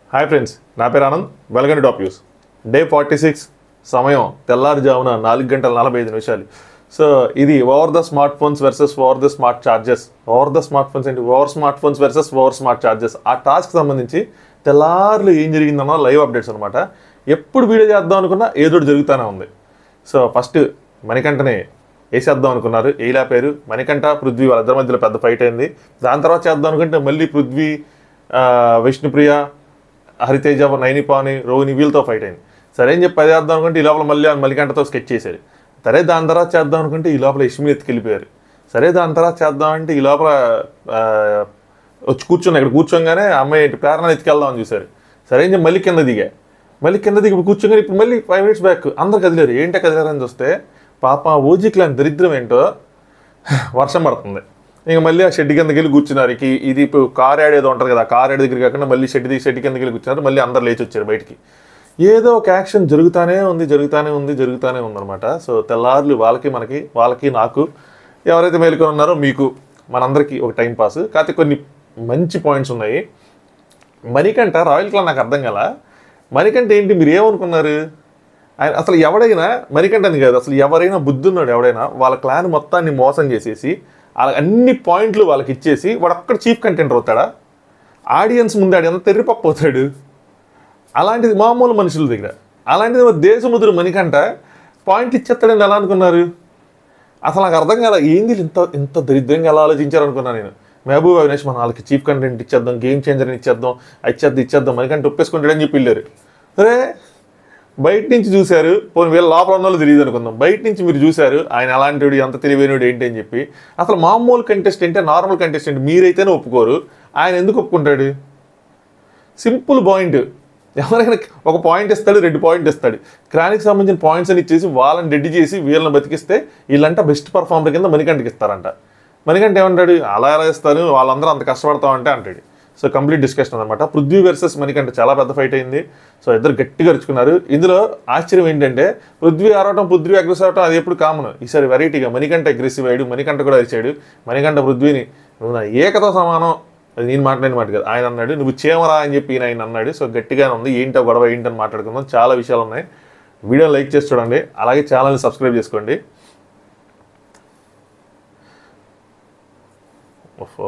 Hi friends నా పేరు Anand welcome to top news day forty six సమయం తెల్లారుజామున నాలుగు గంటల నలభై ఐదు నిమిషాలు సో ఇది over the smart phones versus over the smart charges over the smart phones ఏంటి over smart phones versus over smart charges ఆ టాస్క్ సంబంధించి తెల్లారులు ఏం జరిగిందన్న లైవ్ అప్డేట్స్ అనమాట ఎప్పుడు వీడియో చేద్దాం అనుకున్నా ఏదో ఒకటి జరుగుతూనే ఉంది సో ఫస్ట్ మణికంఠనే వేసేద్దాం అనుకున్నారు ఏలా పేరు మణికంఠ పృథ్వీ వాళ్ళిద్దరి మధ్యలో పెద్ద ఫైట్ అయింది దాని తర్వాత చేద్దాం అనుకుంటే మళ్ళీ పృథ్వీ ఆ, విష్ణుప్రియ హరితేజ నైనిపాని రోహిణి వీళ్ళతో ఫైట్ అయింది సరే అని చెప్పి అది చేద్దాం అనుకుంటే ఈ లోపల మళ్ళీ ఆ మణికంఠతో స్కెచ్ చేశారు సరే దాని తర్వాత చేద్దాం అనుకుంటే ఈ లోపల యష్మి ఎత్తుకెళ్ళిపోయారు సరే దాని తర్వాత చేద్దాం అంటే ఈ లోపల ఆ, వచ్చి కూర్చున్నా ఇక్కడ కూర్చోగానే ఆ అమ్మాయి ఏంటి ప్రేరణ ఎత్తుకెళ్దామని చూశారు సరే అని చెప్పి మళ్ళీ కింద దిగా మళ్ళీ కింద దిగి ఇప్పుడు కూర్చోగానే ఇప్పుడు మళ్ళీ ఫైవ్ మినిట్స్ బ్యాక్ అందరు కదిలేరు ఏంటో కదిలేరని చూస్తే పాప ఓజీ క్లాన్ దరిద్రం ఏంటో వర్షం పడుతుంది ఇంక మళ్ళీ ఆ షెడ్ కిందకి వెళ్ళి కూర్చున్నారు ఇక ఇది ఇప్పుడు కార్ యాడ్ ఏదో ఉంటుంది కదా ఆ కార్ యాడ్ దగ్గర కాకుండా మళ్ళీ షెడ్ దిగి షెడ్ కిందకి వెళ్ళి కూర్చున్నారు మళ్ళీ అందరు లేచి వచ్చారు బయటికి ఏదో ఒక యాక్షన్ జరుగుతానే ఉంది జరుగుతానే ఉంది జరుగుతానే ఉందన్నమాట సో తెల్లారులు వాళ్ళకి మనకి వాళ్ళకి నాకు ఎవరైతే మేలుకొని ఉన్నారో మీకు మనందరికీ ఒక టైం పాస్ కాకపోతే కొన్ని మంచి పాయింట్స్ ఉన్నాయి మణికంఠ రాయల్ క్లాన్ నాకు అర్థం కదా మణికంఠ ఏంటి మీరు ఏమనుకున్నారు ఆయన అసలు ఎవడైనా మణికంఠ అని కాదు అసలు ఎవరైనా బుద్ధున్నాడు ఎవడైనా వాళ్ళ క్లాన్ మొత్తాన్ని మోసం చేసేసి వాళ్ళ అన్ని పాయింట్లు వాళ్ళకి ఇచ్చేసి వాడు ఒక్కడ చీఫ్ కంటెంటర్ అవుతాడా ఆడియన్స్ ముందు ఆడి ఎంత తెర్రిపప్పు అవుతాడు అలాంటిది మామూలు మనుషుల దగ్గర అలాంటిది మరి దేశముద్రు మణికంఠ పాయింట్లు ఇచ్చేస్తాడని ఎలా అనుకున్నారు అసలు నాకు అర్థం కాదు ఏంది ఇంత ఇంత దరిద్రంగా ఎలా ఆలోచించారు అనుకున్నాను నేను మహబూబ్ అవినేష్ మన వాళ్ళకి చీఫ్ కంటెంట్ ఇచ్చేద్దాం గేమ్ చేంజర్ ఇచ్చేద్దాం అది ఇచ్చేద్దాం ఇచ్చేద్దాం మణికంఠ ఒప్పేసుకుంటాడని చెప్పి వెళ్ళారు అరే బయట నుంచి చూశారు పోనీ వీళ్ళ లోపల ఉన్న వాళ్ళు తెలియదు అనుకుందాం బయట నుంచి మీరు చూశారు ఆయన ఎలాంటివాడు ఎంత తెలివైనడు ఏంటి అని చెప్పి అసలు మామూలు కంటెస్టెంట్ నార్మల్ కంటెస్టెంట్ మీరైతేనే ఒప్పుకోరు ఆయన ఎందుకు ఒప్పుకుంటాడు సింపుల్ పాయింట్ ఎవరైనా ఒక పాయింట్ ఇస్తాడు రెండు పాయింట్ ఇస్తాడు క్రానికి సంబంధించిన పాయింట్స్ అని ఇచ్చేసి వాళ్ళని రెడీ చేసి వీళ్ళని బతికిస్తే వీళ్ళంట బెస్ట్ పర్ఫార్మర్ కింద మణికంఠకి ఇస్తారంట మణికంఠ ఏమంటాడు అలా ఎలా ఇస్తారు వాళ్ళందరూ అంత కష్టపడతామంటే అంటాడు సో కంప్లీట్ డిస్కషన్ అనమాట పృథ్వీ వర్సెస్ మణికంఠ చాలా పెద్ద ఫైట్ అయింది సో ఇద్దరు గట్టిగా అరుచుకున్నారు ఇందులో ఆశ్చర్యం ఏంటంటే పృథ్వీ ఆరవటం పృథ్వీ అగ్రెసివ్ అవటం అది ఎప్పుడు కామన్ ఈసారి వెరైటీగా మణికంఠ అగ్రెసివ్ అయ్యాడు మణికంఠ కూడా అరిచాడు మణికంఠ పృథ్వీని నువ్వు నా ఏకతో సమానం అది నేను మాట్లాడిన మాట కాదు ఆయన అన్నాడు నువ్వు చేమరా అని చెప్పి ఈయన ఆయన అన్నాడు సో గట్టిగానే ఉంది ఏంటో గొడవ ఏంటని మాట్లాడుకుందాం చాలా విషయాలు ఉన్నాయి వీడియో లైక్ చేసి చూడండి అలాగే ఛానల్ని సబ్స్క్రైబ్ చేసుకోండి ఓహో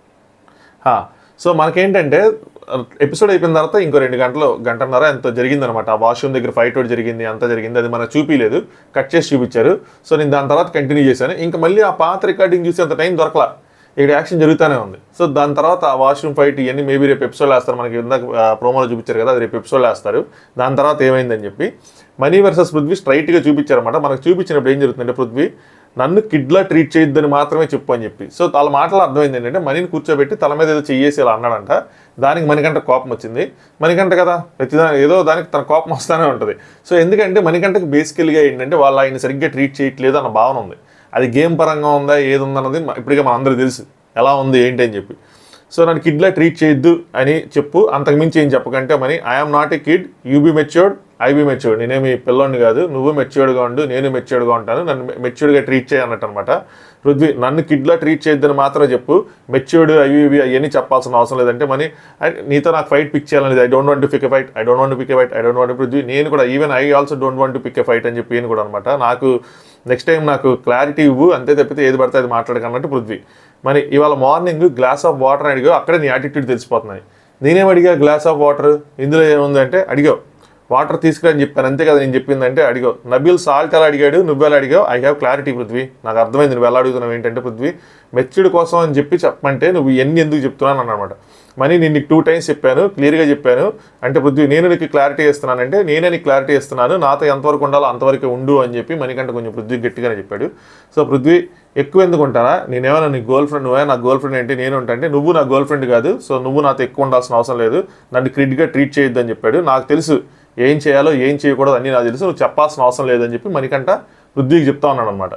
హా, సో మనకేంటంటే ఎపిసోడ్ అయిపోయిన తర్వాత ఇంకో రెండు గంటలు గంటన్నర ఎంతో జరిగిందనమాట ఆ వాష్రూమ్ దగ్గర ఫైట్ ఒకటి జరిగింది అంతా జరిగింది అది మనకు చూపించలేదు కట్ చేసి చూపించారు సో నేను దాని తర్వాత కంటిన్యూ చేశాను ఇంకా మళ్ళీ ఆ పాత రికార్డింగ్ చూసి అంత టైం దొరకలా ఇక్కడ యాక్షన్ జరుగుతూనే ఉంది సో దాని తర్వాత ఆ వాష్రూమ్ ఫైట్ ఇవన్నీ మేబీ రేపు ఎపిసోడ్ వేస్తారు మనకి ఇందాక ప్రోమోలో చూపించారు కదా అది రేపు ఎపిసోడ్ వేస్తారు దాని తర్వాత ఏమైందని చెప్పి మనీ వర్సెస్ పృథ్వీ స్ట్రైట్గా చూపించారన్నమాట మనకు చూపించినప్పుడు ఏం జరుగుతుందంటే పృథ్వీ నన్ను కిడ్లా ట్రీట్ చేయొద్దని మాత్రమే చెప్పు అని చెప్పి సో వాళ్ళ మాటలు అర్థమైంది ఏంటంటే మనీని కూర్చోబెట్టి తల మీద ఏదో చెయ్యేసి ఇలా అన్నాడంట దానికి మణికంట కోపం వచ్చింది మణికంట కదా ప్రతిదా ఏదో దానికి తన కోపం వస్తూనే ఉంటుంది సో ఎందుకంటే మణికంటకి బేసికల్గా ఏంటంటే వాళ్ళు ఆయన సరిగ్గా ట్రీట్ చేయట్లేదు అన్న భావన ఉంది అది గేమ్ పరంగా ఉందా ఏది ఉందన్నది మ- ఇప్పటికే మనందరికీ తెలుసు ఎలా ఉంది ఏంటి అని చెప్పి సో నన్ను కిడ్లా ట్రీట్ చేయొద్దు అని చెప్పు అంతకు మించి ఏం చెప్పకంటే Mani I'm not a kid you be matured I be matured నేనేమి పిల్లోని కాదు నువ్వు మెచ్యూర్డ్గా ఉండు నేను మెచ్యూర్డ్గా ఉంటాను నన్ను మెచ్యూర్డ్గా ట్రీట్ చేయ అన్నట్టు అనమాట పృథ్వీ నన్ను కిడ్లా ట్రీట్ చేయొద్దని మాత్రమే చెప్పు మెచ్యూర్డ్ అవి ఇవి అవన్నీ చెప్పాల్సిన అవసరం లేదంటే మని "I- నీతో నాకు ఫైట్ పిక్ చేయాలని I don't want to pick a fight I don't want pick a fight I don't want Prithvi నేను కూడా even I also don't want to pick a fight అని చెప్పి నేను కూడా అనమాట నాకు నెక్స్ట్ టైం నాకు క్లారిటీ ఇవ్వు అంతే తప్పితే ఏది పడితే అది మాట్లాడకన్నట్టు పృథ్వీ మరి ఇవాళ మార్నింగ్ గ్లాస్ ఆఫ్ వాటర్ అడిగావు అక్కడే నీ యాటిట్యూడ్ తెలిసిపోతున్నాయి నేనేం అడిగా గ్లాస్ ఆఫ్ వాటర్ ఇందులో ఏముందంటే అడిగావు వాటర్ తీసుకురని చెప్పాను అంతే కదా నేను చెప్పిందంటే అడిగావు నబీల్ సాల్ట్ ఎలా అడిగాడు నువ్వు ఎలా అడిగావు ఐ హ్యావ్ క్లారిటీ పృథ్వీ నాకు అర్థమైంది నువ్వు ఎలా అడుగుతున్నావు ఏంటంటే పృథ్వీ మెచ్యూర్డ్ కోసం అని చెప్పి చెప్పమంటే నువ్వు ఎన్ని ఎందుకు చెప్తున్నాను అన్నమాట మనీ నేను నీకు టూ టైమ్స్ చెప్పాను క్లియర్గా చెప్పాను అంటే పృథ్వీ నేను నీకు క్లారిటీ ఇస్తున్నానంటే నేనే నీకు క్లారిటీ ఇస్తున్నాను నాతో ఎంతవరకు ఉండాలో అంతవరకు ఉండు అని చెప్పి మణికంట కొంచెం పృథ్వీ గట్టిగానే చెప్పాడు సో పృథ్వీ ఎక్కువ ఎందుకు ఉంటారా నేనేమైనా నీ గర్ల్ ఫ్రెండ్ నువ్వే నా గర్ల్ ఫ్రెండ్ ఏంటి నేను ఉంటా అంటే నువ్వు నా గర్ల్ ఫ్రెండ్ కాదు సో నువ్వు నాతో ఎక్కువ ఉండాల్సిన అవసరం లేదు నన్ను క్రిడ్గా ట్రీట్ చేయొద్దు అని చెప్పాడు నాకు తెలుసు ఏం చేయాలో ఏం చేయకూడదు అన్నీ నాకు తెలుసు నువ్వు చెప్పాల్సిన అవసరం లేదని చెప్పి మణికంట పృథ్వీకి చెప్తా ఉన్నాడు అనమాట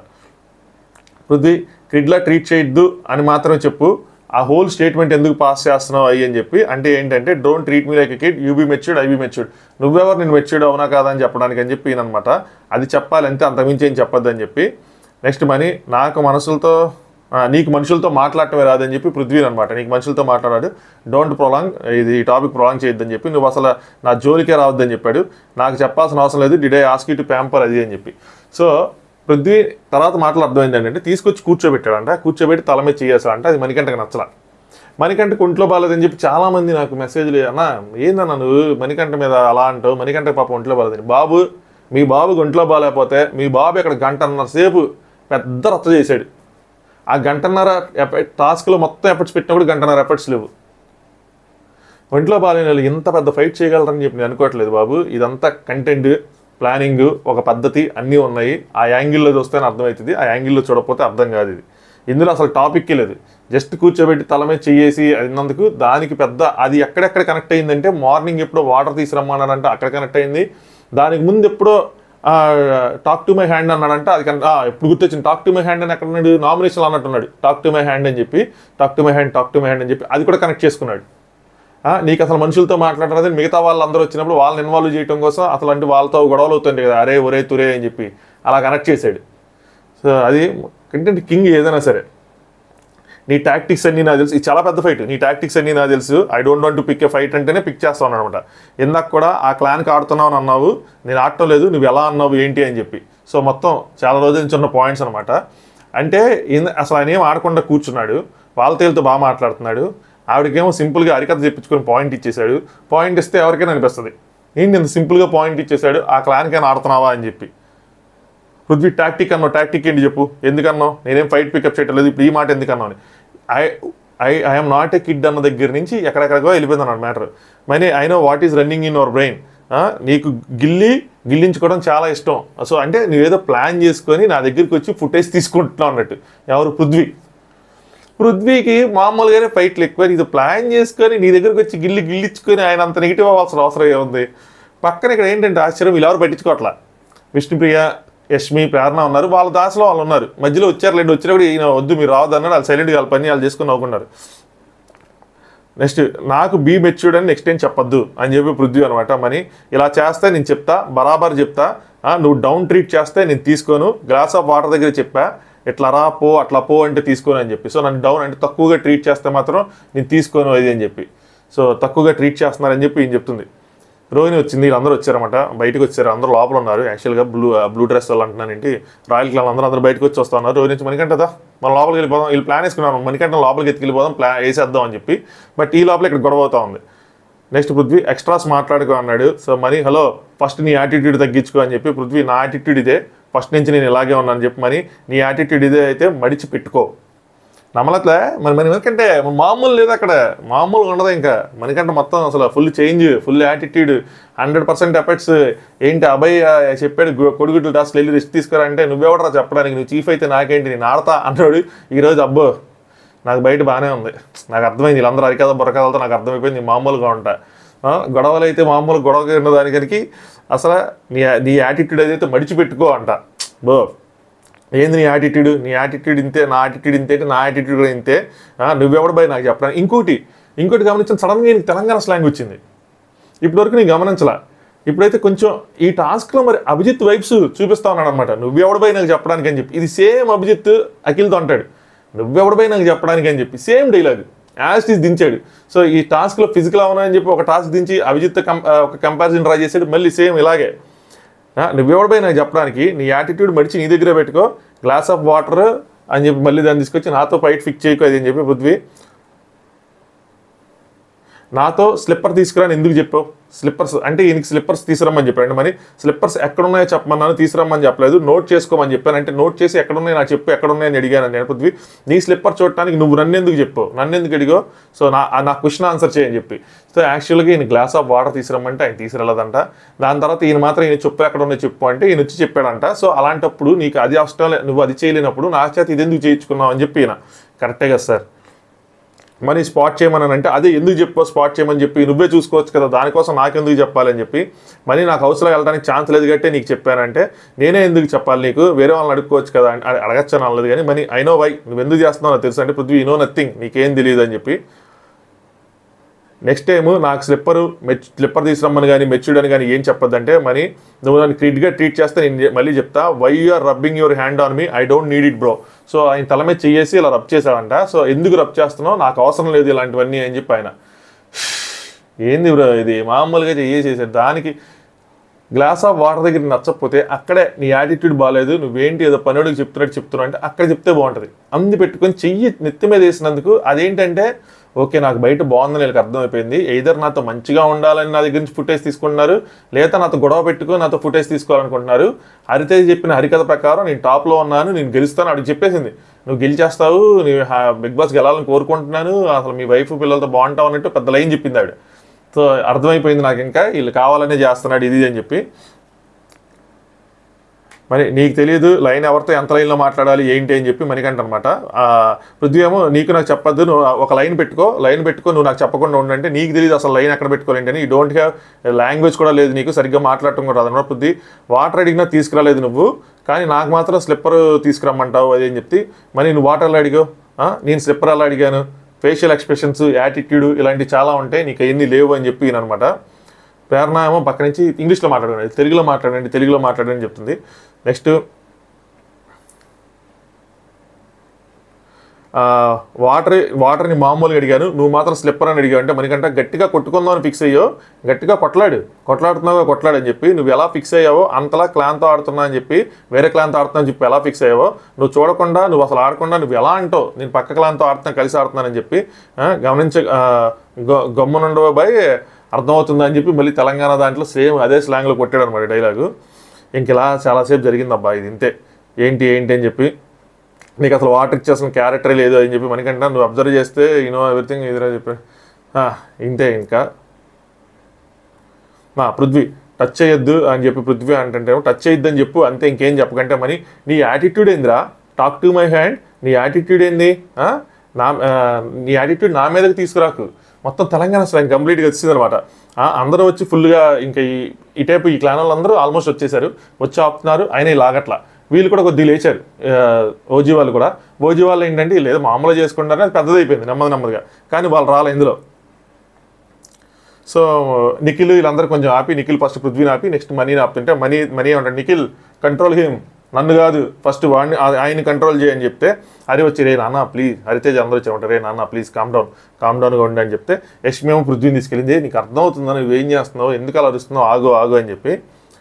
పృథ్వీ క్రిడ్లా ట్రీట్ చేయొద్దు అని మాత్రమే చెప్పు ఆ హోల్ స్టేట్మెంట్ ఎందుకు పాస్ చేస్తున్నావు అయ్యి అని చెప్పి అంటే ఏంటంటే don't treat me like kid you be matured I be matured నువ్వెవరు నేను మెచ్యూర్డ్ అవునా కాదా అని చెప్పడానికి అని చెప్పి అనమాట అది చెప్పాలి అంతే అంతకుమించి ఏం చెప్పొద్దు అని చెప్పి నెక్స్ట్ మనీ నాకు మనసులతో ఆ, నీకు మనుషులతో మాట్లాడటమే రాదని చెప్పి పృథ్వీ అనమాట నీకు మనుషులతో మాట్లాడాడు డోంట్ ప్రొలాంగ్ ఇది ఈ టాపిక్ ప్రొలాంగ్ చేయొద్దని చెప్పి నువ్వు అసలు నా జోలికే రావద్దని చెప్పాడు నాకు చెప్పాల్సిన అవసరం లేదు డిడే ఆస్క్ టు ప్యాంపర్ అది అని చెప్పి సో పృథ్వీ తర్వాత మాటలు అర్థమైంది ఏంటంటే తీసుకొచ్చి కూర్చోబెట్టాడంట కూర్చోబెట్టి తల మీద చేయాలంట అది మణికంటకు నచ్చలా మణికంట ఒంట్లో బాగాలేదని చెప్పి చాలా మంది నాకు మెసేజ్లు అన్న ఏందన్నా నువ్వు మణికంట మీద అలా అంటావు మణికంట పాప ఒంట్లో బాగాలేదని బాబు మీ బాబుకి ఒంట్లో బాగాలేకపోతే మీ బాబు ఇక్కడ గంటన్నర సేపు పెద్ద రచ్చ చేశాడు ఆ గంటన్నర ఎఫ- టాస్క్లో మొత్తం ఎఫర్ట్స్ పెట్టినప్పుడు గంటన్నర ఎఫర్ట్స్ లేవు ఒంట్లో బాగాలేని వాళ్ళు ఇంత పెద్ద ఫైట్ చేయగలరని చెప్పి నేను అనుకోవట్లేదు బాబు ఇదంతా కంటెంట్ ప్లానింగ్ ఒక పద్ధతి అన్నీ ఉన్నాయి ఆ యాంగిల్లో చూస్తేనే అర్థమవుతుంది ఆ యాంగిల్లో చూడకపోతే అర్థం కాదు ఇది ఇందులో అసలు టాపిక్కే లేదు జస్ట్ కూర్చోబెట్టి తల మీద చెయ్యేసి అన్నందుకు దానికి పెద్ద అది ఎక్కడెక్కడ కనెక్ట్ అయిందంటే మార్నింగ్ ఎప్పుడో వాటర్ తీసుకురమ్మన్నాడంటే అక్కడ కనెక్ట్ అయింది దానికి ముందు ఎప్పుడో టాక్ టు మై హ్యాండ్ అన్నాడంటే అది కన్- ఆ, ఎప్పుడు గుర్తొచ్చింది టాక్ టు మై హ్యాండ్ అని ఎక్కడ ఉన్నాడు నామినేషన్ అన్నట్టున్నాడు టాక్ టు మై హ్యాండ్ అని చెప్పి talk to my hand talk to my hand అని చెప్పి అది కూడా కనెక్ట్ చేసుకున్నాడు ఆ, నీకు అసలు మనుషులతో మాట్లాడరాదు మిగతా వాళ్ళందరూ వచ్చినప్పుడు వాళ్ళని ఇన్వాల్వ్ చేయడం కోసం అసలు అంటే వాళ్ళతో గొడవలు అవుతుంటాయి కదా అరే ఒరే తురే అని చెప్పి అలా కనెక్ట్ చేశాడు సో అది కంటెంట్ కింగ్ ఏదైనా సరే నీ టాక్టిక్స్ అన్ని నాకు తెలుసు ఇది చాలా పెద్ద ఫైట్ నీ టాక్టిక్స్ అన్ని నాకు తెలుసు I don't want to pick a fight అంటేనే పిక్ చేస్తాను అనమాట ఇందాక కూడా ఆ క్లాన్కి ఆడుతున్నావు అని అన్నావు నేను ఆడటం లేదు నువ్వు ఎలా అన్నావు ఏంటి అని చెప్పి సో మొత్తం చాలా రోజుల నుంచి ఉన్న పాయింట్స్ అనమాట అంటే ఈయన- అసలు ఆయన ఏం ఆడకుండా కూర్చున్నాడు వాళ్ళ తేలితో బాగా మాట్లాడుతున్నాడు ఆవిడకేమో సింపుల్గా అరికథ చెప్పించుకొని పాయింట్ ఇచ్చేశాడు పాయింట్ ఇస్తే ఎవరికైనా అనిపిస్తుంది ఏంటి ఇంత సింపుల్గా పాయింట్ ఇచ్చేశాడు ఆ క్లాన్కైనా ఆడుతున్నావా అని చెప్పి పృథ్వీ టాక్టిక్ అన్నావు టాక్టిక్ ఏంటి చెప్పు ఎందుకన్నావు నేనేం ఫైట్ పికప్ చేయటం లేదు ఇప్పుడు ఈ మాట ఎందుకన్నావు అని I I I'm not a kid అన్న దగ్గర నుంచి ఎక్కడెక్కడికో వెళ్ళిపోయింది అన్నమాట matter Mani I know what is running in your brain నీకు గిల్లి గిల్లించుకోవడం చాలా ఇష్టం సో అంటే నువ్వేదో ప్లాన్ చేసుకొని నా దగ్గరికి వచ్చి ఫుటేజ్ తీసుకుంటున్నావు అన్నట్టు ఎవరు పృథ్వీ పృథ్వీకి మామూలుగానే ఫైట్లు ఎక్కువ ఇది ప్లాన్ చేసుకొని నీ దగ్గరికి వచ్చి గిల్లి గిల్లించుకొని ఆయన అంత నెగిటివ్ అవ్వాల్సిన అవసరం ఏముంది పక్కన ఇక్కడ ఏంటంటే ఆశ్చర్యం వీళ్ళు ఎవరు పట్టించుకోవట్లా విష్ణుప్రియ యష్మి ప్రేరణ ఉన్నారు వాళ్ళ దాసలో వాళ్ళు ఉన్నారు మధ్యలో వచ్చారు లేండి వచ్చినప్పుడు ఈయన వద్దు మీరు రావద్దు అన్నారు వాళ్ళు సైలెంట్గా వాళ్ళ పని వాళ్ళు చేసుకుని నవ్వుకున్నారు నెక్స్ట్ నాకు బీ మెచ్యూర్డ్ అని నెక్స్ట్ ఏం చెప్పొద్దు అని చెప్పి పృథ్వీ అనమాట మని ఇలా చేస్తే నేను చెప్తా బరాబర్ చెప్తా ఆ, నువ్వు డౌన్ ట్రీట్ చేస్తే నేను తీసుకోను గ్లాస్ ఆఫ్ వాటర్ దగ్గర చెప్పా ఇట్లా రా పో అట్లా పో అంటే తీసుకోను అని చెప్పి సో నన్ను డౌన్ అంటే తక్కువగా ట్రీట్ చేస్తే మాత్రం నేను తీసుకోను అది అని చెప్పి సో తక్కువగా ట్రీట్ చేస్తున్నారని చెప్పి ఈయన చెప్తుంది రోహిణి వచ్చింది వీళ్ళందరూ వచ్చారన్నమాట బయటకు వచ్చారు అందరూ లోపల ఉన్నారు యాక్చువల్గా బ్లూ బ్లూ డ్రెస్ వాళ్ళు అంటున్నానంటే రాయల్ క్లాన్ అందరూ అందరూ బయటకు వచ్చి వస్తున్నారు రోహిణి నుంచి మణికంటదా మనం లోపలికి వెళ్ళిపోదాం వీళ్ళు ప్లాన్ వేసుకున్నాను మణికంట లోపలికి ఎత్తుకెళ్ళిపోదాం ప్లాన్ వేసేద్దాం అని చెప్పి బట్ ఈ లోపల ఇక్కడ గొడవ అవుతా ఉంది నెక్స్ట్ పృథ్వీ ఎక్స్ట్రాస్ మాట్లాడుకో అన్నాడు సో మరి హలో ఫస్ట్ నీ యాటిట్యూడ్ తగ్గించుకో అని చెప్పి పృథ్వీ నా యాటిట్యూడ్ ఇదే ఫస్ట్ నుంచి నేను ఇలాగే ఉన్నాను చెప్పి మరి నీ యాటిట్యూడ్ ఇదే అయితే మడిచి పెట్టుకో నమ్మలట్లే మరి మన ఎందుకంటే మామూలు లేదు అక్కడ మామూలుగా ఉండదు ఇంకా మనకంటే మొత్తం అసలు full change full attitude hundred percent effects ఏంటి అబ్బాయి ఆ, చెప్పాడు గు- కొడుగుడ్లు టాస్క్ వెళ్ళి రిస్క్ తీసుకురా అంటే నువ్వెవడరా చెప్పడానికి నువ్వు చీఫ్ అయితే నాకేంటి నేను ఆడతా అన్నాడు ఈరోజు అబ్బో నాకు బయట బాగానే ఉంది నాకు అర్థమైంది వీళ్ళందరూ అరికథ బుర్రకథలతో నాకు అర్థమైపోయింది మామూలుగా ఉంటా ఆ, గొడవలు అయితే మామూలు గొడవ ఉన్న దానికి అసలు నీ నీ యాటిట్యూడ్ ఏదైతే మడిచిపెట్టుకో అంట బో ఏంది నీ యాటిట్యూడ్ నీ యాటిట్యూడ్ ఇంతే నా యాటిట్యూడ్ ఇంతే అంటే నా యాటిట్యూడ్ కూడా ఇంతే ఆ, నువ్వెవడు బై నాకు చెప్పడానికి ఇంకోటి ఇంకోటి గమనించిన సడన్గా నీకు తెలంగాణ స్లాంగ్ వచ్చింది ఇప్పటివరకు నేను గమనించలా ఇప్పుడైతే కొంచెం ఈ టాస్క్లో మరి అభిజిత్ వైబ్స్ చూపిస్తా ఉన్నాడు అనమాట నువ్వెవడిపై నాకు చెప్పడానికి అని చెప్పి ఇది సేమ్ అభిజిత్ అఖిల్తో అంటాడు నువ్వెవడిపై నాకు చెప్పడానికి అని చెప్పి సేమ్ డైలాగ్ యాజ్ ఈజ్ దించాడు సో ఈ టాస్క్లో ఫిజికల్ అవునా అని చెప్పి ఒక టాస్క్ దించి అభిజిత్ కం ఆ, ఒక కంపారిజన్ ట్రై చేసాడు మళ్ళీ సేమ్ ఇలాగే ఆ, నువ్వెవడిపై నాకు చెప్పడానికి నీ యాటిట్యూడ్ మడిచి నీ దగ్గర పెట్టుకో గ్లాస్ ఆఫ్ వాటర్ అని చెప్పి మళ్ళీ దాన్ని తీసుకొచ్చి నాతో ఫైట్ ఫిక్స్ చేయకు అది అని చెప్పి పృథ్వీ నాతో స్లిప్పర్ తీసుకురాని ఎందుకు చెప్పావు స్లిప్పర్స్ అంటే ఈయనకి స్లిప్పర్స్ తీసుకురమ్మని చెప్పాడు మరి స్లిప్పర్స్ ఎక్కడున్నాయో చెప్పమన్నాను తీసుకురమ్మని చెప్పలేదు నోట్ చేసుకోమని చెప్పాను అంటే నోట్ చేసి ఎక్కడున్నాయి నాకు చెప్పు ఎక్కడున్నాయని అడిగాను నేను పృథ్వీ నీ స్లిప్పర్ చూడటానికి నువ్వు నన్ను ఎందుకు చెప్పావు నన్ను ఎందుకు అడిగో సో నా ఆ నా క్వశ్చన్ ఆన్సర్ చేయని చెప్పి సో యాక్చువల్గా ఈయన గ్లాస్ ఆఫ్ వాటర్ తీసుకురమ్మంటే ఆయన తీసుకురాలేదంట దాని తర్వాత ఈయన మాత్రం ఈయన చెప్పు ఎక్కడ ఉన్నాయి చెప్పు అంటే ఈయన వచ్చి చెప్పాడంట సో అలాంటప్పుడు నీకు అది అవసరం లే- నువ్వు అది చేయలేనప్పుడు నా చేత ఇది ఎందుకు చేయించుకున్నావు అని చెప్పి ఈయన కరెక్టే కదా సార్ మరి స్పాట్ చేయమని అంటే అదే ఎందుకు చెప్పో స్పాట్ చేయమని చెప్పి నువ్వే చూసుకోవచ్చు కదా దానికోసం నాకెందుకు చెప్పాలని చెప్పి మరి నాకు హౌస్లో వెళ్ళడానికి ఛాన్స్ లేదు కాబట్టి నీకు చెప్పానంటే నేనే ఎందుకు చెప్పాలి నీకు వేరే వాళ్ళని అడుక్కోవచ్చు కదా అని అడ- అడగచ్చని అనలేదు కానీ మరి ఐ నో వై నువ్వు ఎందుకు చేస్తున్నావు నాకు తెలుసు అంటే పృథ్వీ నో నథింగ్ నీకేం తెలియదు అని చెప్పి నెక్స్ట్ టైం నాకు స్లిప్పర్ మెచ్ స్లిప్పర్ తీసుకురమ్మని కానీ మెచ్యూర్డ్ అని కానీ ఏం చెప్పొద్దంటే మరి నువ్వు నన్ను క్రిట్గా ట్రీట్ చేస్తే నేను చె- మళ్ళీ చెప్తా why are rubbing your hand on me I don't need it bro so ఆయన తల మీద చెయ్యేసి ఇలా రబ్ చేశాడంట సో ఎందుకు రబ్ చేస్తున్నావు నాకు అవసరం లేదు ఇలాంటివన్నీ అని చెప్పి ఆయన ఏంది బ్రో ఇది మామూలుగా చేసేసాడు దానికి గ్లాస్ ఆఫ్ వాటర్ దగ్గర నచ్చకపోతే అక్కడే నీ యాటిట్యూడ్ బాగాలేదు నువ్వేంటి ఏదో పనుడికి చెప్తున్నట్టు చెప్తున్నావు అంటే అక్కడ చెప్తే బాగుంటుంది అంది పెట్టుకొని చెయ్యి నెత్తి మీద వేసినందుకు అదేంటంటే ఓకే నాకు బయట బాగుందని వీళ్ళకి అర్థమైపోయింది ఎయిదర్ నాతో మంచిగా ఉండాలని నా దగ్గర నుంచి ఫుటేజ్ తీసుకుంటున్నారు లేదా నాతో గొడవ పెట్టుకొని నాతో ఫుటేజ్ తీసుకోవాలనుకుంటున్నారు హరితేజ్ చెప్పిన హరికథ ప్రకారం నేను టాప్లో ఉన్నాను నేను గెలుస్తాను అడిగి చెప్పేసింది నువ్వు గెలిచేస్తావు నువ్వు బిగ్ బాస్ గెలాలని కోరుకుంటున్నాను అసలు మీ వైఫ్ పిల్లలతో బాగుంటావు అన్నట్టు పెద్ద లైన్ చెప్పింది ఆవిడ సో అర్థమైపోయింది నాకు ఇంకా వీళ్ళు కావాలనే చేస్తున్నాడు ఇది అని చెప్పి మరి నీకు తెలియదు లైన్ ఎవరితో ఎంత లైన్లో మాట్లాడాలి ఏంటి అని చెప్పి మనకంట అనమాట పృథ్వీ ఏమో నీకు నాకు చెప్పొద్దు నువ్వు ఒక లైన్ పెట్టుకో లైన్ పెట్టుకో నువ్వు నాకు చెప్పకుండా ఉండంటే నీకు తెలియదు అసలు లైన్ ఎక్కడ పెట్టుకోవాలంటే అని ఈ డోంట్ హ్యావ్ లాంగ్వేజ్ కూడా లేదు నీకు సరిగ్గా మాట్లాడటం కూడా రాదన్నమాట పృథ్వీ వాటర్ అడిగినా తీసుకురాలేదు నువ్వు కానీ నాకు మాత్రం స్లిప్పర్ తీసుకురమ్మంటావు అది అని చెప్తే మరి నువ్వు వాటర్లో అడిగావు ఆ? నేను స్లిప్పర్ అలా అడిగాను ఫేషియల్ ఎక్స్ప్రెషన్స్ యాటిట్యూడ్ ఇలాంటివి చాలా ఉంటాయి నీకు అవన్నీ లేవు అని చెప్పి అనమాట ప్రేరణ ఏమో పక్క నుంచి ఇంగ్లీష్లో మాట్లాడండి తెలుగులో మాట్లాడండి తెలుగులో మాట్లాడండి అని చెప్తుంది నెక్స్ట్ వాటర్ వాటర్ని మామూలుగా అడిగాను నువ్వు మాత్రం స్లిప్పర్ అని అడిగావు అంటే మనకంటే గట్టిగా కొట్టుకుందాం అని ఫిక్స్ అయ్యో గట్టిగా కొట్లాడు కొట్లాడుతున్నావు కొట్లాడు అని చెప్పి నువ్వు ఎలా ఫిక్స్ అయ్యావో అంతలా క్లాన్తో ఆడుతున్నా అని చెప్పి వేరే క్లాన్తో ఆడుతున్నా అని చెప్పి ఎలా ఫిక్స్ అయ్యావో నువ్వు చూడకుండా నువ్వు అసలు ఆడకుండా నువ్వు ఎలా అంటావు నేను పక్క క్లాన్తో ఆడుతున్నా కలిసి ఆడుతున్నానని చెప్పి ఆ, గమనించ ఆ, గొ- గమ్మునుండవ బాయ్ అర్థమవుతుంది అని చెప్పి మళ్ళీ తెలంగాణ దాంట్లో సేమ్ అదే స్లాంగ్లో కొట్టాడు అనమాట డైలాగు ఇంక ఇలా చాలాసేపు జరిగింది అబ్బా ఇది ఇంతే ఏంటి ఏంటి అని చెప్పి నీకు అసలు వాటర్ ఇచ్చేసిన క్యారెక్టరే లేదు అని చెప్పి మనకంటే నువ్వు అబ్జర్వ్ చేస్తే యూనో ఎవ్రీథింగ్ ఇదిరా చెప్పి ఆ, ఇంతే ఇంకా మా పృథ్వీ టచ్ చేయొద్దు అని చెప్పి పృథ్వీ అంటే టచ్ చేయొద్దు అని చెప్పు అంతే ఇంకేం చెప్పకంటే మరి నీ యాటిట్యూడ్ ఏందిరా టాక్ టు మై హ్యాండ్ నీ యాటిట్యూడ్ ఏంది ఆ? నా ఆ, నీ యాటిట్యూడ్ నా మీదకి తీసుకురాకు మొత్తం తెలంగాణ స్లాంగ్ కంప్లీట్గా వచ్చింది అనమాట అందరూ వచ్చి ఫుల్గా ఇంకా ఈ ఈ టైపు ఈ క్లాన్ వాళ్ళందరూ ఆల్మోస్ట్ వచ్చేసారు వచ్చి ఆపుతున్నారు ఆయన లాగట్లా వీళ్ళు కూడా కొద్దిగా లేచారు ఆ, ఓజీ వాళ్ళు కూడా ఓజీ వాళ్ళు ఏంటంటే లేదు మామూలుగా చేసుకుంటారని అది పెద్దదైపోయింది నెమ్మది నెమ్మదిగా కానీ వాళ్ళు రాలే ఇందులో సో నిఖిల్ వీళ్ళందరూ కొంచెం ఆపి నిఖిల్ ఫస్ట్ పృథ్వీని ఆపి నెక్స్ట్ మనీని ఆపుతుంటే మనీ మనీ ఏమంటాడు నిఖిల్ కంట్రోల్ హిమ్ నన్ను కాదు ఫస్ట్ వాడిని ఆ- ఆయన్ని కంట్రోల్ చేయని చెప్తే హరి వచ్చి రే నాన్న ప్లీజ్ హరితేజ్ అందరూ వచ్చి రే నాన్న ప్లీజ్ కామ్ డౌన్ కామ్ డౌన్గా ఉండి అని చెప్తే యష్మి ఏమో పృథ్వీని తీసుకెళ్ళింది నీకు అర్థమవుతుందా నువ్వు ఏం చేస్తున్నావు ఎందుకు అలా అరుస్తున్నావు ఆగు ఆగు అని చెప్పి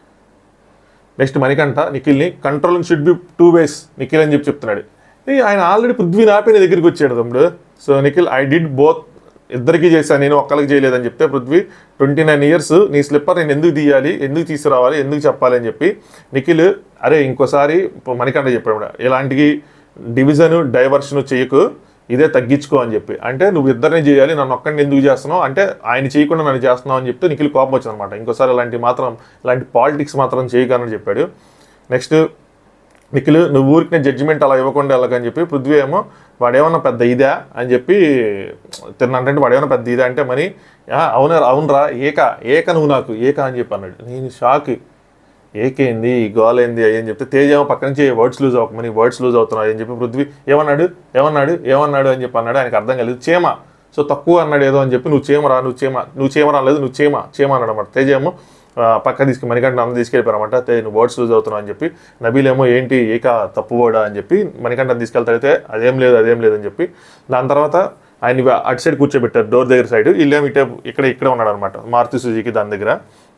నెక్స్ట్ మణికంఠ నిఖిల్ని controlling should be two ways Nikhil అని చెప్పి చెప్తున్నాడు ఏ, ఆయన ఆల్రెడీ పృథ్వీని ఆపి నీ దగ్గరికి వచ్చాడు తమ్ముడు so Nikhil I did both ఇద్దరికి చేశాను నేను ఒక్కరికి చేయలేదని చెప్తే పృథ్వీ ట్వంటీ నైన్ ఇయర్స్ నీ స్లిప్పర్ నేను ఎందుకు తీయాలి ఎందుకు తీసుకురావాలి ఎందుకు చెప్పాలి అని చెప్పి నిఖిల్ అరే ఇంకోసారి ఇప్పుడు మణికంఠ చెప్పాడు కూడా, ఇలాంటి డివిజన్ డైవర్షన్ చేయకు ఇదే తగ్గించుకో అని చెప్పి అంటే నువ్వు ఇద్దరిని చేయాలి నన్ను ఒక్కడిని ఎందుకు చేస్తున్నావు అంటే ఆయన చేయకుండా నన్ను చేస్తున్నావు అని చెప్తే నిఖిల్ కోపం వచ్చింది అనమాట ఇంకోసారి ఇలాంటి మాత్రం ఇలాంటి పాలిటిక్స్ మాత్రం చేయకని చెప్పాడు నెక్స్ట్ నిఖిల్ నువ్వు ఊరికి జడ్జిమెంట్ అలా ఇవ్వకుండా వెళ్ళకని చెప్పి పృథ్వీ ఏమో వాడేమన్నా పెద్ద ఇదా అని చెప్పి తిన్నంటే వాడేమన్నా పెద్ద ఇదా అంటే మరి "ఆ, అవునా అవునరా ఏక ఏక నువ్వు నాకు ఏక అని చెప్పి అన్నాడు నేను షాక్ ఏకేంది గోలేంది అయ్యని చెప్తే తేజ్ ఏమో పక్క నుంచి వర్డ్స్ లూజ్ అవ్వకమని వర్డ్స్ లూజ్ అవుతున్నాయి అని చెప్పి పృథ్వీ ఏమన్నాడు ఏమన్నాడు ఏమన్నాడు అని చెప్పి అన్నాడు ఆయనకు అర్థం కాలేదు చేమ సో తక్కువ అన్నాడు ఏదో అని చెప్పి నువ్వు చీమరా నువ్వు చీమ నువ్వు చీమ రాలేదు నువ్వు చీమ చీమ అన్నాడు అనమాట తేజ్ ఏమో ఆ, పక్క తీసుకు మణికంఠ అన్న తీసుకెళ్ళిపోయారన్నమాట తే నువ్వు వర్డ్స్ లూజ్ అవుతున్నావు అని చెప్పి నబీల్ ఏమో ఏంటి ఏక తప్పుబోడా అని చెప్పి మణికంఠ తీసుకెళ్తాడైతే అదేం లేదు అదేం లేదు అని చెప్పి దాని తర్వాత ఆయన ఇవి అటు సైడ్ కూర్చోబెట్టారు డోర్ దగ్గర సైడ్ వీళ్ళేమో ఇటే ఇక్కడ ఇక్కడ ఉన్నాడు అనమాట మారుతి సుజీకి దాని దగ్గర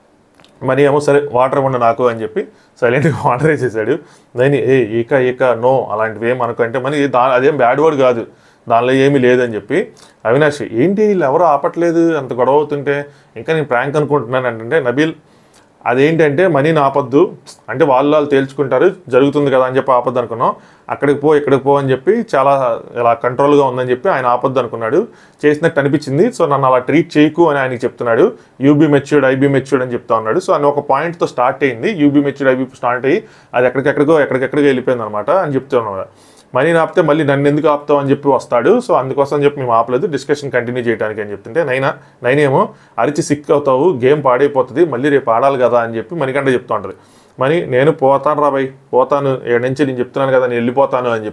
మనీ ఏమో సరే వాటర్ ఇవ్వండి నాకు అని చెప్పి సైలెంట్గా వాటర్ వేసేసాడు నేను ఏ ఈక ఈక నో అలాంటివి ఏం అనుకో అంటే మరి దా అదేం బ్యాడ్ వర్డ్ కాదు దానిలో ఏమీ లేదని చెప్పి అవినాష్ ఏంటి వీళ్ళు ఎవరు ఆపట్లేదు అంత గొడవ అవుతుంటే ఇంకా నేను ప్రాంక్ అనుకుంటున్నాను అంటే నబీల్ అదేంటంటే మనీని ఆపొద్దు అంటే వాళ్ళు వాళ్ళు తేల్చుకుంటారు జరుగుతుంది కదా అని చెప్పి ఆపొద్దు అనుకున్నాం అక్కడికి పో ఇక్కడికి పో అని చెప్పి చాలా ఇలా కంట్రోల్గా ఉందని చెప్పి ఆయన ఆపొద్దు అనుకున్నాడు చేసినట్టు అనిపించింది సో నన్ను అలా ట్రీట్ చేయకు అని ఆయనకి చెప్తున్నాడు యూబీ మెచ్యూర్డ్ ఐబీ మెచ్యూర్డ్ అని చెప్తా ఉన్నాడు సో అని ఒక పాయింట్తో స్టార్ట్ అయింది యూబీ మెచ్యూర్డ్ ఐబీ స్టార్ట్ అయ్యి అది ఎక్కడికెక్కడికో ఎక్కడికెక్కడికి వెళ్ళిపోయింది అనమాట అని చెప్తున్నాడు మనీ ఆపితే మళ్ళీ నన్ను ఎందుకు ఆపుతావు అని చెప్పి వస్తాడు సో అందుకోసం అని చెప్పి మేము ఆపలేదు డిస్కషన్ కంటిన్యూ చేయడానికి అని చెప్తుంటే నైనా నైనేమో అరిచి సిక్ అవుతావు గేమ్ పాడైపోతుంది మళ్ళీ రేపు ఆడాలి కదా అని చెప్పి మణికంఠ చెప్తా ఉంటుంది మరి నేను పోతాను రా బై పోతాను ఏడు నుంచి నేను చెప్తున్నాను కదా నేను వెళ్ళిపోతాను అని చెప్పి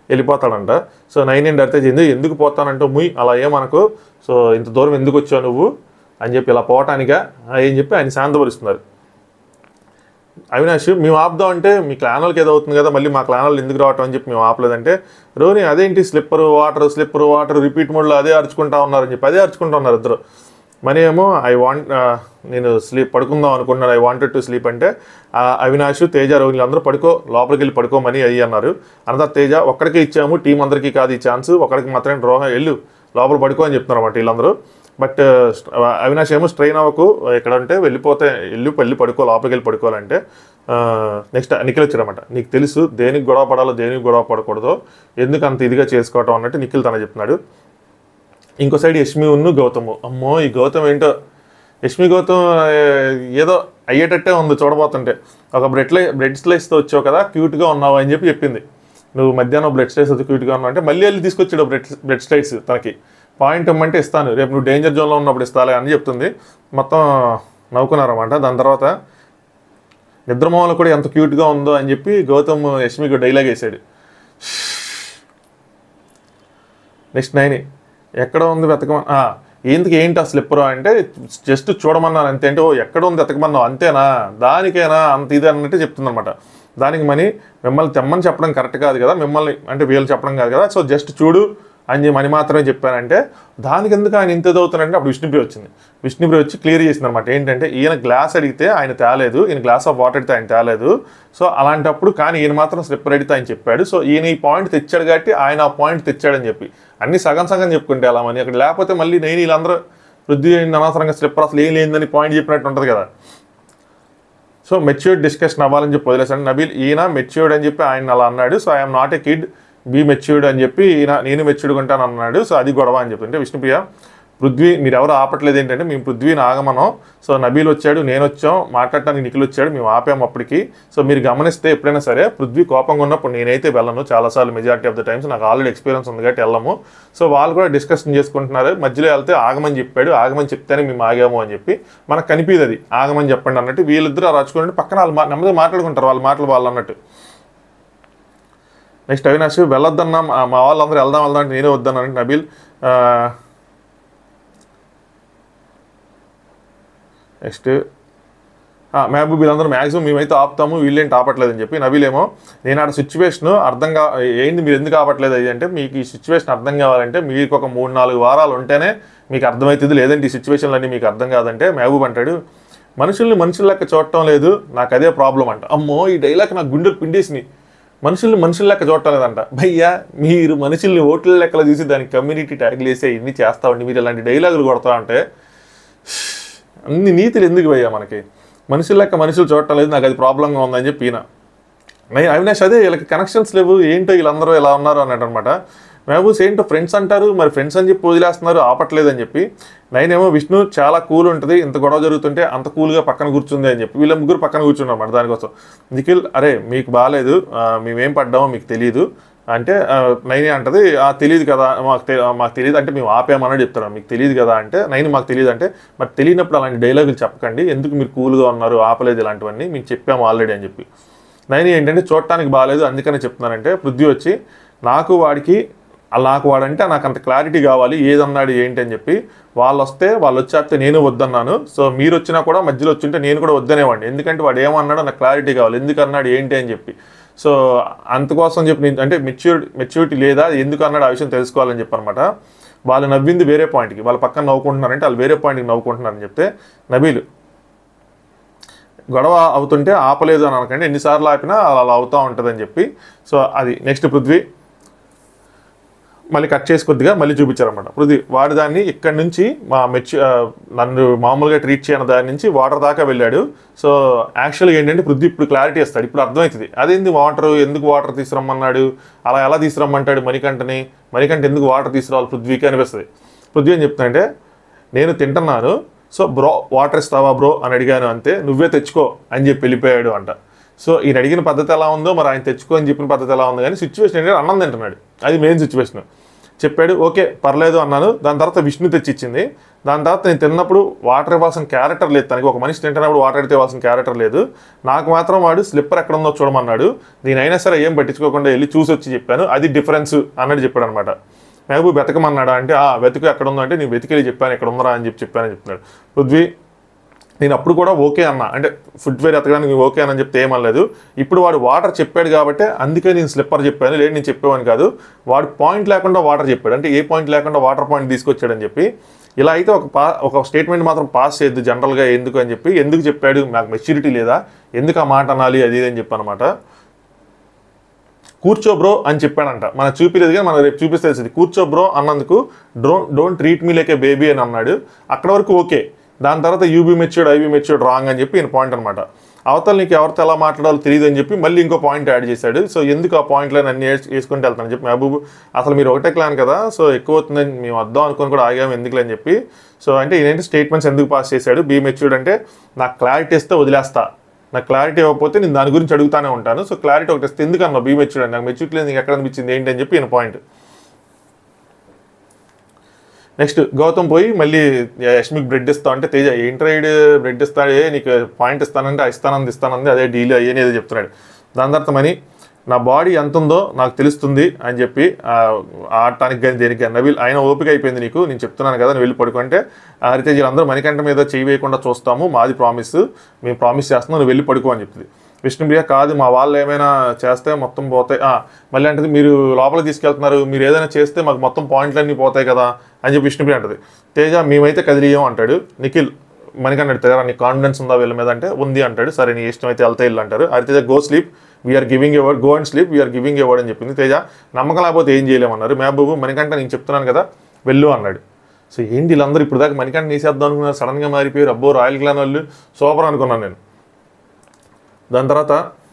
వెళ్ళిపోతాడంట సో నైన్ ఏంటి అడితే ఎందుకు ఎందుకు పోతానంటూ ముయ్ అలా ఏమనకు సో ఇంత దూరం ఎందుకు వచ్చావు నువ్వు అని చెప్పి ఇలా పోవటానిగా ఏం చెప్పి ఆయన శాంతపరుస్తున్నారు అవినాష్ మేము ఆపుదాం అంటే మీ క్లానల్కి ఏదో అవుతుంది కదా మళ్ళీ మా క్లానల్ ఎందుకు రావటం అని చెప్పి మేము ఆపలేదంటే రోని అదేంటి slipper water slipper water repeat మోడ్లో అదే అరుచుకుంటా ఉన్నారని చెప్పి అదే అరుచుకుంటా ఉన్నారు ఇద్దరు మరి ఏమో ఐ వాంట్ నేను స్లీప్ పడుకుందాం అనుకున్నాను ఐ వాంటెడ్ టు స్లీప్ అంటే ఆ, అవినాష్ తేజ రోహిణి అందరూ పడుకో లోపలికి వెళ్ళి పడుకోమని అయ్యి అన్నారు అనదా తేజ ఒక్కడికే ఇచ్చాము టీం అందరికీ కాదు ఈ ఛాన్స్ ఒకడికి మాత్రమే రోహ వెళ్ళు లోపల పడుకో అని చెప్తున్నారు అన్నమాట వీళ్ళందరూ బట్ అవినాష్ ఏమో స్ట్రెయిన్ అవ్వకు ఇక్కడ ఉంటే వెళ్ళిపోతే వెళ్ళి వెళ్ళి పడుకో లోపలికి వెళ్ళి పడుకోవాలంటే నెక్స్ట్ నిఖిల్ వచ్చాడనమాట నీకు తెలుసు దేనికి గొడవ పడాలో దేనికి గొడవ పడకూడదో ఎందుకు అంత ఇదిగా చేసుకోవటం అన్నట్టు నిఖిల్ తన చెప్తున్నాడు ఇంకో సైడ్ యష్మి ఉన్ను గౌతమ్ అమ్మో ఈ గౌతమ్ ఏంటో యష్మి గౌతమ్ ఆ, ఏదో అయ్యేటట్టే ఉంది చూడబోతుంటే ఒక బ్రెడ్ లై బ్రెడ్ స్లైస్తో వచ్చావు కదా క్యూట్గా ఉన్నావు అని చెప్పి చెప్పింది నువ్వు మధ్యాహ్నం బ్రెడ్ స్లైస్ వచ్చి క్యూట్గా ఉన్నావు అంటే మళ్ళీ వెళ్ళి తీసుకొచ్చాడు బ్రెడ్ బ్రెడ్ స్లైస్ తనకి పాయింట్ ఇమ్మంటే ఇస్తాను రేపు నువ్వు డేంజర్ జోన్లో ఉన్నప్పుడు ఇస్తాలే అని చెప్తుంది మొత్తం నవ్వుకున్నారన్నమాట దాని తర్వాత నిద్రమోహన్ కూడా ఎంత క్యూట్గా ఉందో అని చెప్పి గౌతమ్ యష్మికి డైలాగ్ వేసాడు నెక్స్ట్ నైన్ ఎక్కడ ఉంది వెతకమని ఆ, ఎందుకు ఏంటి ఆ స్లిప్పర్ అంటే జస్ట్ చూడమన్నాను అంతే అంటే ఓ ఎక్కడ ఉంది వెతకమన్నావు అంతేనా దానికేనా అంత ఇది అన్నట్టు చెప్తుందన్నమాట దానికి మనీ మిమ్మల్ని తెమ్మని చెప్పడం కరెక్ట్ కాదు కదా మిమ్మల్ని అంటే వీళ్ళు చెప్పడం కాదు కదా సో జస్ట్ చూడు అని చెప్పి మని మాత్రమే చెప్పానంటే దానికి ఎందుకు ఆయన ఇంత చదువుతానంటే అప్పుడు విష్ణుప్రియ వచ్చింది విష్ణుప్రియ వచ్చి క్లియర్ చేసింది అనమాట ఏంటంటే ఈయన గ్లాస్ అడిగితే ఆయన తేలేదు ఈయన గ్లాస్ ఆఫ్ వాటర్ అడిగితే ఆయన తేలేదు సో అలాంటప్పుడు కానీ ఈయన మాత్రం స్లిప్పర్ అడిగితే ఆయన చెప్పాడు సో ఈయన ఈ పాయింట్ తెచ్చాడు కాబట్టి ఆయన ఆ పాయింట్ తెచ్చాడని చెప్పి అన్ని సగం సగం చెప్పుకుంటే అలా మని అక్కడ లేకపోతే మళ్ళీ నేను వీళ్ళందరూ వృద్ధి అయింది అనవసరంగా స్లిప్పర్ అసలు ఏం లేదని పాయింట్ చెప్పినట్టు ఉంటుంది కదా సో మెచ్యూర్డ్ డిస్కషన్ అవ్వాలని చెప్పి వదిలేసాను నబీల్ ఈయన మెచ్యూర్డ్ అని చెప్పి ఆయన అలా అన్నాడు so I'm not a kid be matured అని చెప్పి ఈయన నేను మెచ్యూర్డ్ ఉంటాను అన్నాడు సో అది గొడవ అని చెప్పి అంటే విష్ణుప్రియ పృథ్వీ మీరు ఎవరు ఆపట్లేదు ఏంటంటే మేము పృథ్వీని ఆగమనం సో నబీల్ వచ్చాడు నేను వచ్చాం మాట్లాడటానికి నిఖిల్ వచ్చాడు మేము ఆపాము అప్పటికి సో మీరు గమనిస్తే ఎప్పుడైనా సరే పృథ్వీ కోపంగా ఉన్నప్పుడు నేనైతే వెళ్ళను చాలాసార్లు మెజారిటీ ఆఫ్ ద టైమ్స్ నాకు ఆల్రెడీ ఎక్స్పీరియన్స్ ఉంది కాబట్టి వెళ్ళము సో వాళ్ళు కూడా డిస్కషన్ చేసుకుంటున్నారు మధ్యలో వెళ్తే ఆగమని చెప్పాడు ఆగమని చెప్తేనే మేము ఆగాము అని చెప్పి మనకు కనిపించదు అది ఆగమని చెప్పండి అన్నట్టు వీళ్ళిద్దరు రచుకుంటే పక్కన వాళ్ళు మా- నెమ్మదిగా మాట్లాడుకుంటారు వాళ్ళ మాటలు వాళ్ళు అన్నట్టు నెక్స్ట్ అవినాష్ వెళ్ళొద్దన్నా మా మా వాళ్ళందరూ వెళ్దాం వెళ్దాం అంటే నేనే వద్దన్నాను నబీల్ ఆ, నెక్స్ట్ మహబూబ్ వీళ్ళందరూ మ్యాక్సిమం మేమైతే ఆపుతాము వీళ్ళేంటి ఆపట్లేదని చెప్పి నవీలేమో నేను ఆడ సిచ్యువేషన్ అర్థం కా ఏంది మీరు ఎందుకు ఆపట్లేదు అది అంటే మీకు ఈ సిచ్యువేషన్ అర్థం కావాలంటే మీకు ఒక మూడు నాలుగు వారాలు ఉంటేనే మీకు అర్థమవుతుంది లేదంటే ఈ సిచ్యువేషన్లన్నీ మీకు అర్థం కాదంటే మహబూబ్ అంటాడు మనుషుల్ని మనుషుల లెక్క చూడటం లేదు నాకు అదే ప్రాబ్లం అంట అమ్మో ఈ డైలాగ్ నాకు గుండెలు పిండేసినాయి మనుషుల్ని మనుషుల లెక్క చూడటం లేదంట భయ్యా మీరు మనుషుల్ని ఓట్ల లెక్కలు తీసి దానికి కమ్యూనిటీ ట్యాగ్లు వేసే ఇన్ని చేస్తా ఉండి మీరు ఇలాంటి డైలాగులు కొడతా ఉంటే అన్ని నీతులు ఎందుకు భయ్యా మనకి మనుషుల లెక్క మనుషులు చూడటం లేదు నాకు అది ప్రాబ్లంగా ఉందని చెప్పి ఈయన నై- అవినాష్ అదే వీళ్ళకి కనెక్షన్స్ లేవు ఏంటో వీళ్ళందరూ ఎలా ఉన్నారు అన్నట్టు అనమాట మహబూస్ ఏంటో ఫ్రెండ్స్ అంటారు మరి ఫ్రెండ్స్ అని చెప్పి వదిలేస్తున్నారు ఆపట్లేదు అని చెప్పి నైనేమో విష్ణు చాలా కూల్ ఉంటుంది ఇంత గొడవ జరుగుతుంటే అంత కూల్గా పక్కన కూర్చుంది అని చెప్పి వీళ్ళ ముగ్గురు పక్కన కూర్చున్నారు అన్నమాట దానికోసం నిఖిల్ అరే మీకు బాగాలేదు ఆ, మేమేం పడ్డామో మీకు తెలియదు అంటే ఆ, నైని అంటది "ఆ, తెలియదు కదా మాకు తె- మాకు తెలియదు అంటే మేము ఆపామని చెప్తారు మీకు తెలియదు కదా అంటే నైని మాకు తెలియదు అంటే మరి తెలియనప్పుడు అలాంటి డైలాగులు చెప్పకండి ఎందుకు మీరు కూల్గా ఉన్నారు ఆపలేదు ఇలాంటివన్నీ మీకు చెప్పాము ఆల్రెడీ అని చెప్పి నైని ఏంటంటే చూడటానికి బాగాలేదు అందుకనే చెప్తున్నానంటే పృథ్వీ వచ్చి నాకు వాడికి అలా నాకు వాడంటే నాకు అంత క్లారిటీ కావాలి ఏదన్నాడు ఏంటి అని చెప్పి వాళ్ళు వస్తే వాళ్ళు వచ్చేస్తే నేను వద్దన్నాను సో మీరు వచ్చినా కూడా మధ్యలో వచ్చింటే నేను కూడా వద్దనేవాడిని ఎందుకంటే వాడు ఏమన్నాడో నాకు క్లారిటీ కావాలి ఎందుకు అన్నాడు ఏంటి అని చెప్పి సో అందుకోసం చెప్పి నేను అంటే మెచ్యూర్ మెచ్యూరిటీ లేదా ఎందుకు అన్నాడు ఆ విషయం తెలుసుకోవాలని చెప్పి అనమాట వాళ్ళు నవ్వింది వేరే పాయింట్కి వాళ్ళ పక్కన నవ్వుకుంటున్నారంటే వాళ్ళు వేరే పాయింట్కి నవ్వుకుంటున్నారని చెప్తే నబీలు గొడవ అవుతుంటే ఆపలేదు అని అనకండి ఎన్నిసార్లు ఆపినా అలా అవుతూ ఉంటుందని చెప్పి సో అది నెక్స్ట్ పృథ్వీ మళ్ళీ కట్ చేసి కొద్దిగా మళ్ళీ చూపించారన్నమాట పృథ్వీ వాడు దాన్ని ఇక్కడి నుంచి మా మెచ్చు ఆ, నన్ను మామూలుగా ట్రీట్ చేయని దాని నుంచి వాటర్ దాకా వెళ్ళాడు సో యాక్చువల్గా ఏంటంటే పృథ్వీ ఇప్పుడు క్లారిటీ ఇస్తాడు ఇప్పుడు అర్థమవుతుంది అదేంది వాటర్ ఎందుకు వాటర్ తీసుకురమ్మన్నాడు అలా ఎలా తీసుకురమ్మంటాడు మణికంఠని మణికంఠ ఎందుకు వాటర్ తీసుకురావాలి పృథ్వీకి అనిపిస్తుంది పృథ్వీ ఏం చెప్తానంటే నేను తింటున్నాను సో బ్రో వాటర్ ఇస్తావా బ్రో అని అడిగాను అంతే నువ్వే తెచ్చుకో అని చెప్పి వెళ్ళిపోయాడు అంట సో ఈయన అడిగిన పద్ధతి ఎలా ఉందో మరి ఆయన తెచ్చుకో అని చెప్పిన పద్ధతి ఎలా ఉంది కానీ సిచ్యువేషన్ ఏంటంటే అన్నం తింటున్నాడు అది మెయిన్ సిచ్యువేషన్ చెప్పాడు ఓకే పర్లేదు అన్నాను దాని తర్వాత విష్ణు తెచ్చిచ్చింది దాని తర్వాత నేను తిన్నప్పుడు వాటర్ ఇవ్వాల్సిన క్యారెక్టర్ లేదు తనకి ఒక మనిషి తింటున్నప్పుడు వాటర్ అడితే ఇవ్వాల్సిన క్యారెక్టర్ లేదు నాకు మాత్రం వాడు స్లిప్పర్ ఎక్కడ ఉందో చూడమన్నాడు నేనైనా సరే ఏం పట్టించుకోకుండా వెళ్ళి చూసి వచ్చి చెప్పాను అది డిఫరెన్స్ అన్నట్టు చెప్పాడు అనమాట మహబూబ్ వెతకమన్నాడా అంటే ఆ వెతుకు ఎక్కడ ఉందో అంటే నేను వెతికెళ్ళి చెప్పాను ఎక్కడ ఉందరా అని చెప్పి చెప్పానని చెప్తున్నాడు పృథ్వీ నేను అప్పుడు కూడా ఓకే అన్నా అంటే ఫుట్వేర్ ఎతకడానికి ఓకే అని చెప్తే ఏమనలేదు ఇప్పుడు వాడు వాటర్ చెప్పాడు కాబట్టి అందుకే నేను స్లిప్పర్ చెప్పాను లేదు నేను చెప్పేవాని కాదు వాడు పాయింట్ లేకుండా వాటర్ చెప్పాడు అంటే ఏ పాయింట్ లేకుండా వాటర్ పాయింట్ తీసుకొచ్చాడని చెప్పి ఇలా అయితే ఒక పా ఒక స్టేట్మెంట్ మాత్రం పాస్ చేయొద్దు జనరల్గా ఎందుకు అని చెప్పి ఎందుకు చెప్పాడు నాకు మెచ్యూరిటీ లేదా ఎందుకు ఆ మాట అనాలి అది ఇది అని చెప్పనమాట కూర్చో బ్రో అని చెప్పాడంట మన చూపిలేదు కానీ మన రేపు చూపిస్తే తెలిసింది కూర్చో బ్రో అన్నందుకు don't don't treat me like a baby అని అన్నాడు అక్కడ వరకు ఓకే దాని తర్వాత you be matured I be matured wrong అని చెప్పి ఈయన పాయింట్ అనమాట అవతల నీకు ఎవరితో ఎలా మాట్లాడాలో తెలియదు అని చెప్పి మళ్ళీ ఇంకో పాయింట్ యాడ్ చేశాడు సో ఎందుకు ఆ పాయింట్లో నన్ను వేస్- వేసుకుంటూ వెళ్తానని చెప్పి మహబూబ్ అసలు మీరు ఒకటే క్లాన్ కదా సో ఎక్కువ అవుతుందని మేము వద్దాం అనుకుని కూడా ఆగాము ఎందుకులే అని చెప్పి సో అంటే ఏంటంటే స్టేట్మెంట్స్ ఎందుకు పాస్ చేశాడు బీ మెచ్యూర్డ్ అంటే నాకు క్లారిటీ ఇస్తే వదిలేస్తా నాకు క్లారిటీ ఇవ్వకపోతే నేను దాని గురించి అడుగుతానే ఉంటాను సో క్లారిటీ ఒకటి ఇస్తే ఎందుకు అన్నా బీ మెచ్యూర్డ్ అని నాకు మెచ్యూరిటీ లేదు నీకు ఎక్కడ అనిపించింది ఏంటి అని చెప్పి ఈయన పాయింట్ నెక్స్ట్ గౌతమ్ పోయి మళ్ళీ యష్మిక్ బ్రెడ్ ఇస్తా అంటే తేజ ఏం ట్రైడ్ బ్రెడ్ ఇస్తాడే నీకు పాయింట్ ఇస్తానంటే ఆ ఇస్తానంది ఇస్తానంది అదే డీల్ అయ్యేది ఏదో చెప్తున్నాడు దాని తర్వాత మనీ నా బాడీ ఎంత ఉందో నాకు తెలుస్తుంది అని చెప్పి ఆ, ఆడటానికి కానీ దేనికి కానీ నవీల్ ఆయన ఓపిక అయిపోయింది నీకు నేను చెప్తున్నాను కదా నువ్వు వెళ్ళి పడుకుంటే హరితేజ్ అందరూ మణికంఠ మీద చేయి వేయకుండా చూస్తాము మాది ప్రామిస్ మేము ప్రామిస్ చేస్తున్నాం నువ్వు వెళ్ళి పడుకో అని చెప్తుంది విష్ణుప్రియ కాదు మా వాళ్ళు ఏమైనా చేస్తే మొత్తం పోతాయి ఆ, మళ్ళీ అంటది మీరు లోపలికి తీసుకెళ్తున్నారు మీరు ఏదైనా చేస్తే మాకు మొత్తం పాయింట్లన్నీ పోతాయి కదా అని చెప్పి విష్ణుప్రియ అంటది తేజ మేమైతే కదిలియం అంటాడు నిఖిల్ మనకన్నా అడుగుతారా నీకు కాన్ఫిడెన్స్ ఉందా వీళ్ళ మీద అంటే ఉంది అంటాడు సరే నీ ఇష్టం అయితే వెళ్తే ఇల్లు అంటారు Hariteja go sleep we are giving award go and sleep we are giving award అని చెప్పింది తేజ నమ్మకం లేకపోతే ఏం చేయలేమన్నారు మహబూబు మనకంట నేను చెప్తున్నాను కదా వెళ్ళు అన్నాడు సో ఏంటి వీళ్ళందరూ ఇప్పుడు దాకా మనకంట నీసేద్దాం అనుకున్నారు సడన్గా మారిపోయారు అబ్బో రాయల్ క్లాన్ వాళ్ళు సూపర్ అనుకున్నాను నేను దాని తర్వాత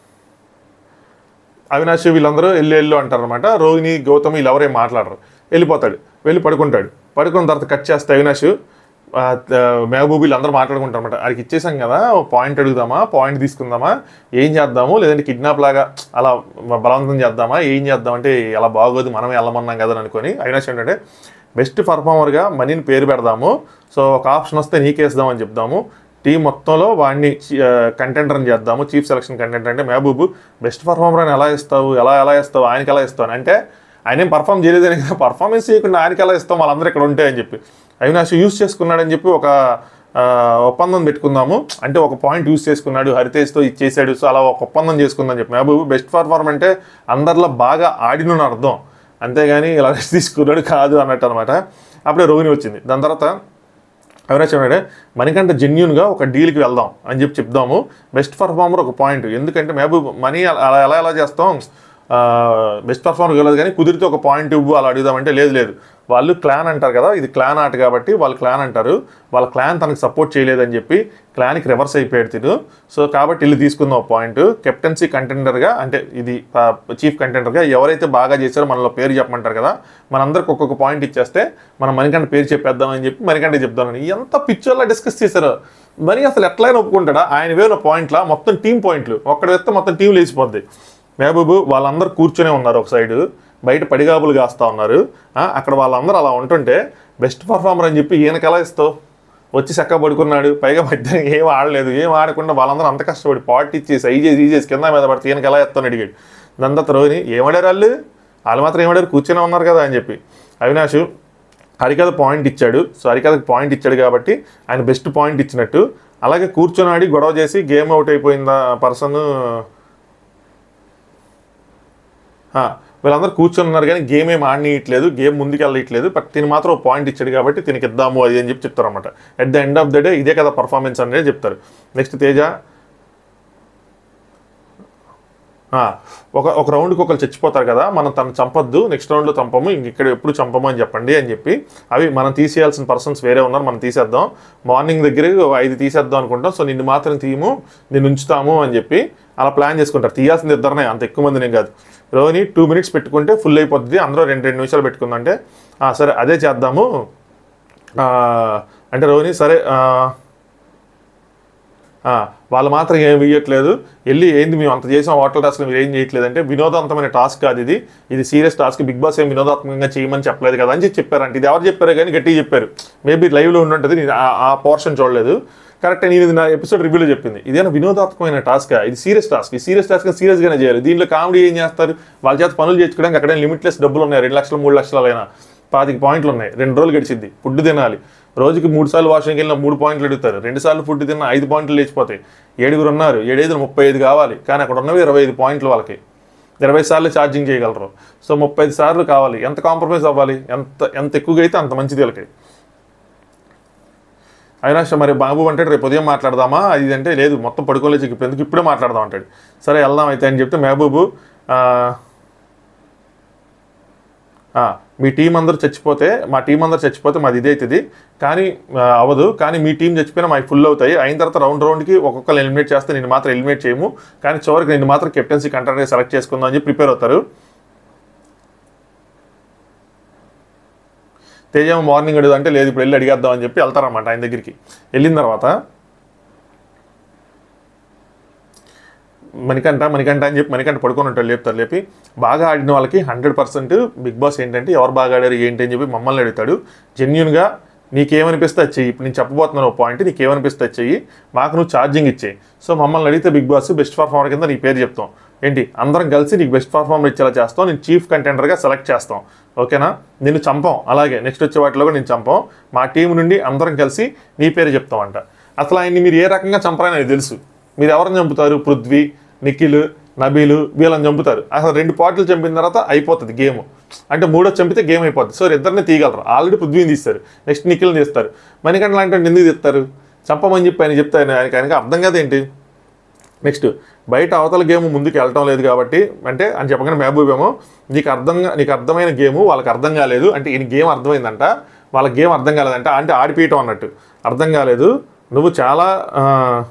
అవినాష్ వీళ్ళందరూ వెళ్ళి వెళ్ళు అంటారు అనమాట రోహిణి గౌతమి వీళ్ళు ఎవరేం మాట్లాడరు వెళ్ళిపోతాడు వెళ్ళి పడుకుంటాడు పడుకున్న తర్వాత కట్ చేస్తే అవినాష్ ఆ, త- మహబూబ్ వీళ్ళందరూ మాట్లాడుకుంటారు అనమాట ఆడికి ఇచ్చేసాం కదా పాయింట్ అడుగుదామా పాయింట్ తీసుకుందామా ఏం చేద్దాము లేదంటే కిడ్నాప్ లాగా అలా బలవంతం చేద్దామా ఏం చేద్దాం అంటే అలా బాగోదు మనమే వెళ్ళమన్నాం కదా అని అనుకొని అవినాష్ ఏంటంటే బెస్ట్ పర్ఫార్మర్గా మనీని పేరు పెడదాము సో ఒక ఆప్షన్ వస్తే నీకేద్దామని చెప్దాము టీం మొత్తంలో వాడిని కంటెంటర్ అని చేద్దాము చీఫ్ సెలక్షన్ కంటెంటర్ అంటే మహబూబ్ బెస్ట్ పర్ఫార్మర్ అని ఎలా ఇస్తావు ఎలా ఎలా ఇస్తావు ఆయనకి ఎలా ఇస్తావు అని అంటే ఆయన ఏం పర్ఫామ్ చేయలేదని కదా పర్ఫార్మెన్స్ చేయకుండా ఆయనకి ఎలా ఇస్తాం వాళ్ళందరూ ఇక్కడ ఉంటే అని చెప్పి అవినాష్ యూస్ చేసుకున్నాడని చెప్పి ఒక ఆ, ఒప్పందం పెట్టుకుందాము అంటే ఒక పాయింట్ యూస్ చేసుకున్నాడు హరితేజ్తో ఇచ్చేసాడు సో అలా ఒక ఒప్పందం చేసుకుందని చెప్పి మహబూబ్ బెస్ట్ పర్ఫార్మ్ అంటే అందరిలో బాగా ఆడిన అర్థం అంతేగాని ఇలా రెస్ట్ తీసుకున్నాడు కాదు అన్నట్టు అనమాట అప్పుడే రోహిణి వచ్చింది దాని తర్వాత అవినాష్ ఏమంటే మనకంటే జెన్యున్గా ఒక డీల్కి వెళ్దాం అని చెప్పి చెప్దాము బెస్ట్ పర్ఫార్మర్ ఒక పాయింట్ ఎందుకంటే మహబూబ్ మనీ అలా ఎలా ఎలా చేస్తాం బెస్ట్ పర్ఫార్మర్ వెళ్ళదు కానీ కుదిరితే ఒక పాయింట్ ఇవ్వు అలా అడుగుదామంటే లేదు లేదు వాళ్ళు క్లాన్ అంటారు కదా ఇది క్లాన్ ఆట కాబట్టి వాళ్ళు క్లాన్ అంటారు వాళ్ళ క్లాన్ తనకు సపోర్ట్ చేయలేదని చెప్పి క్లాన్కి రివర్స్ అయిపోయాడు తిను సో కాబట్టి ఇల్లు తీసుకుందాం ఒక పాయింట్ కెప్టెన్సీ కంటెండర్గా అంటే ఇది చీఫ్ కంటెండర్గా ఎవరైతే బాగా చేశారో మనలో పేరు చెప్పమంటారు కదా మనందరికి ఒక్కొక్క పాయింట్ ఇచ్చేస్తే మనం మణికంఠ పేరు చెప్పేద్దామని చెప్పి మణికంఠ చెప్దామని ఎంత పిక్చర్లో డిస్కస్ చేశారో మరి అసలు ఎట్లయినా ఒప్పుకుంటాడా ఆయన వేసిన పాయింట్లా మొత్తం టీం పాయింట్లు ఒక్కడ వేస్తే మొత్తం టీం లేచిపోద్ది మహబూబు వాళ్ళందరూ కూర్చొనే ఉన్నారు ఒక సైడు బయట పడిగాపులు కాస్తా ఉన్నారు ఆ, అక్కడ వాళ్ళందరూ అలా ఉంటుంటే బెస్ట్ పర్ఫార్మర్ అని చెప్పి ఈయనకి ఎలా ఇస్తావు వచ్చి చక్క పడుకున్నాడు పైగా మధ్య ఏం ఆడలేదు ఏం ఆడకుండా వాళ్ళందరూ అంత కష్టపడి పార్టీ ఇచ్చేసి ఐ చేసి ఈ చేసి కింద మీద పడితే ఈయనకి ఎలా ఇస్తాను అడిగాడు దాని తర్వాత రోహిణి ఏమడారు వాళ్ళు వాళ్ళు మాత్రం ఏమడారు కూర్చొని ఉన్నారు కదా అని చెప్పి అవినాష్ హరికథ పాయింట్ ఇచ్చాడు సో హరికథకి పాయింట్ ఇచ్చాడు కాబట్టి ఆయన బెస్ట్ పాయింట్ ఇచ్చినట్టు అలాగే కూర్చొని ఆడి గొడవ చేసి గేమ్ అవుట్ అయిపోయిందా పర్సన్ వీళ్ళందరూ కూర్చొని ఉన్నారు కానీ గేమ్ ఏం ఆడనీయట్లేదు గేమ్ ముందుకు వెళ్ళట్లేదు బట్ తిని మాత్రం ఒక పాయింట్ ఇచ్చాడు కాబట్టి తినకి ఇద్దాము అది అని చెప్పి చెప్తారు అనమాట at the end of the day ఇదే కదా పర్ఫార్మెన్స్ అనేది చెప్తారు నెక్స్ట్ తేజ ఆ, ఒక ఒక రౌండ్కి ఒకరు చచ్చిపోతారు కదా మనం తను చంపొద్దు నెక్స్ట్ రౌండ్లో చంపము ఇంక ఇక్కడ ఎప్పుడు చంపము అని చెప్పండి అని చెప్పి అవి మనం తీసేయాల్సిన పర్సన్స్ వేరే ఉన్నారు మనం తీసేద్దాం మార్నింగ్ దగ్గర ఒక ఐదు తీసేద్దాం అనుకుంటాం సో నిన్ను మాత్రం తీయము నిన్ను ఉంచుతాము అని చెప్పి అలా ప్లాన్ చేసుకుంటారు తీయాల్సింది ఇద్దరనే అంత ఎక్కువ మంది నేను కాదు రోహిణి టూ మినిట్స్ పెట్టుకుంటే ఫుల్ అయిపోద్ది అందరూ రెండు రెండు నిమిషాలు పెట్టుకుందంటే "ఆ, సరే అదే చేద్దాము ఆ, అంటే రోహిణి సరే ఆ, ఆ, వాళ్ళు మాత్రం ఏం ఇవ్వట్లేదు వెళ్ళి ఏంది మేము అంత చేసాం హోటల్ టాస్క్ మీరు ఏం చేయట్లేదు అంటే వినోదాంతమైన టాస్క్ కాదు ఇది ఇది సీరియస్ టాస్క్ బిగ్ బాస్ ఏం వినోదాత్మకంగా చేయమని చెప్పలేదు కదా అని చెప్పి చెప్పారంటే ఇది ఎవరు చెప్పారో కానీ గట్టిగా చెప్పారు మేబీ లైవ్లో ఉండుంటుంది నేను ఆ- ఆ పోర్షన్ చూడలేదు కరెక్ట్ నేను ఇది నా ఎపిసోడ్ రివ్యూలో చెప్పింది ఇదేనా వినోదాత్మకమైన టాస్క్ ఇది సీరియస్ టాస్క్ ఈ సీరియస్ టాస్క్ సీరియస్గానే చేయాలి దీంట్లో కామెడీ ఏం చేస్తారు వాళ్ళ చేత పనులు చేయించుకోవడానికి అక్కడ లిమిట్లెస్ డబ్బులు ఉన్నాయి రెండు లక్షలు మూడు లక్షలు అయినా పాతిక పాయింట్లు ఉన్నాయి రెండు రోజులు గడిచిద్ది ఫుడ్ తినాలి రోజుకి మూడు సార్లు వాషింగ్కి వెళ్ళిన మూడు పాయింట్లు అడుగుతారు రెండు సార్లు ఫుడ్ తిన్న ఐదు పాయింట్లు లేచిపోతాయి ఏడుగురు ఉన్నారు ఏడైదు ముప్పై ఐదు కావాలి కానీ అక్కడ ఉన్నవి ఇరవై ఐదు పాయింట్లు వాళ్ళకి ఇరవై సార్లు ఛార్జింగ్ చేయగలరు సో ముప్పై ఐదు సార్లు కావాలి ఎంత కాంప్రమైజ్ అవ్వాలి ఎంత ఎంత ఎక్కువగా అయితే అంత మంచిది వీళ్ళకి అయినా సరే మరి బాబు అంటాడు రేపు ఉదయం మాట్లాడదామా అది అంటే లేదు మొత్తం పడుకోలేచి ఇప్పుడు ఎందుకు ఇప్పుడే మాట్లాడదాం అంటాడు సరే వెళ్దాం అయితే అని చెప్తే మహబూబు ఆ, ఆ, మీ టీం అందరూ చచ్చిపోతే మా టీం అందరూ చచ్చిపోతే మాది ఇదే అవుతుంది కానీ ఆ, అవ్వదు కానీ మీ టీం చచ్చిపోయినా మాకు ఫుల్ అవుతాయి అయిన తర్వాత రౌండ్ రౌండ్కి ఒక్కొక్కరు ఎలిమినేట్ చేస్తే నేను మాత్రం ఎలిమినేట్ చేయము కానీ చివరికి నేను మాత్రం కెప్టెన్సీ కంటెంట్గా సెలెక్ట్ చేసుకుందాం అని చెప్పి ప్రిపేర్ అవుతారు తేజ మార్నింగ్ అడుగు అంటే లేదు ఇప్పుడు వెళ్ళి అడిగేద్దాం అని చెప్పి వెళ్తారన్నమాట ఆయన దగ్గరికి వెళ్ళిన తర్వాత మణికంట మణికంట అని చెప్పి మణికంట పడుకొని ఉంటాడు లేపుతారు లేపి బాగా ఆడిన వాళ్ళకి హండ్రెడ్ పర్సెంట్ బిగ్ బాస్ ఏంటంటే ఎవరు బాగా ఆడారు ఏంటి అని చెప్పి మమ్మల్ని అడుగుతాడు జెన్యున్గా నీకేమనిపిస్తే అది చెయ్యి ఇప్పుడు నేను చెప్పబోతున్నాను ఒక పాయింట్ నీకేమనిపిస్తే అది చెయ్యి మాకు నువ్వు ఛార్జింగ్ ఇచ్చేయి సో మమ్మల్ని అడిగితే బిగ్ బాస్ బెస్ట్ పర్ఫార్మర్ కింద నీ పేరు చెప్తాం ఏంటి అందరం కలిసి నీకు బెస్ట్ పర్ఫార్మర్ ఇచ్చేలా చేస్తాం నేను చీఫ్ కంటెండర్గా సెలెక్ట్ చేస్తాం ఓకేనా నిన్ను చంపాం అలాగే నెక్స్ట్ వచ్చే వాటిలో కూడా నేను చంపాం మా టీం నుండి అందరం కలిసి నీ పేరు చెప్తామంట అసలు ఆయన్ని మీరు ఏ రకంగా చంపారని నాకు తెలుసు మీరు ఎవరిని చంపుతారు పృథ్వీ నిఖిల్ నబీలు వీళ్ళని చంపుతారు అసలు రెండు పాటలు చంపిన తర్వాత అయిపోతుంది గేమ్ అంటే మూడో చంపితే గేమ్ అయిపోతుంది సో ఇద్దరిని తీయగలరు ఆల్రెడీ పృథ్వీని తీస్తారు నెక్స్ట్ నిఖిల్ని తీస్తారు మణికంఠ లాంటి వాడిని ఎందుకు తీస్తారు చంపమని చెప్పి ఆయన చెప్తే ఆయన ఆయనకి ఆయనకి అర్థం కదా ఏంటి నెక్స్ట్ బయట అవతల గేమ్ ముందుకు వెళ్ళటం లేదు కాబట్టి అంటే అని చెప్పగానే మహబూబ్ ఏమో నీకు అర్థంగా నీకు అర్థమైన గేమ్ వాళ్ళకి అర్థం కాలేదు అంటే ఈ గేమ్ అర్థమైందంట వాళ్ళ గేమ్ అర్థం కాలేదంట అంటే ఆడిపీయటం అన్నట్టు అర్థం కాలేదు నువ్వు చాలా ఆ,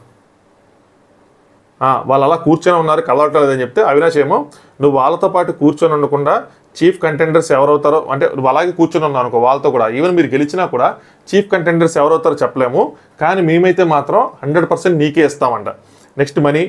ఆ, వాళ్ళు అలా కూర్చొని ఉన్నారు కలవట్లేదని చెప్తే అవినాష్ ఏమో నువ్వు వాళ్ళతో పాటు కూర్చొని ఉండకుండా చీఫ్ కంటెండర్స్ ఎవరవుతారో అంటే నువ్వు అలాగే కూర్చొని ఉన్నావు అనుకో వాళ్ళతో కూడా ఈవెన్ మీరు గెలిచినా కూడా చీఫ్ కంటెండర్స్ ఎవరవుతారో చెప్పలేము కానీ మేమైతే మాత్రం హండ్రెడ్ పర్సెంట్ నీకే ఇస్తామంట నెక్స్ట్ మనీ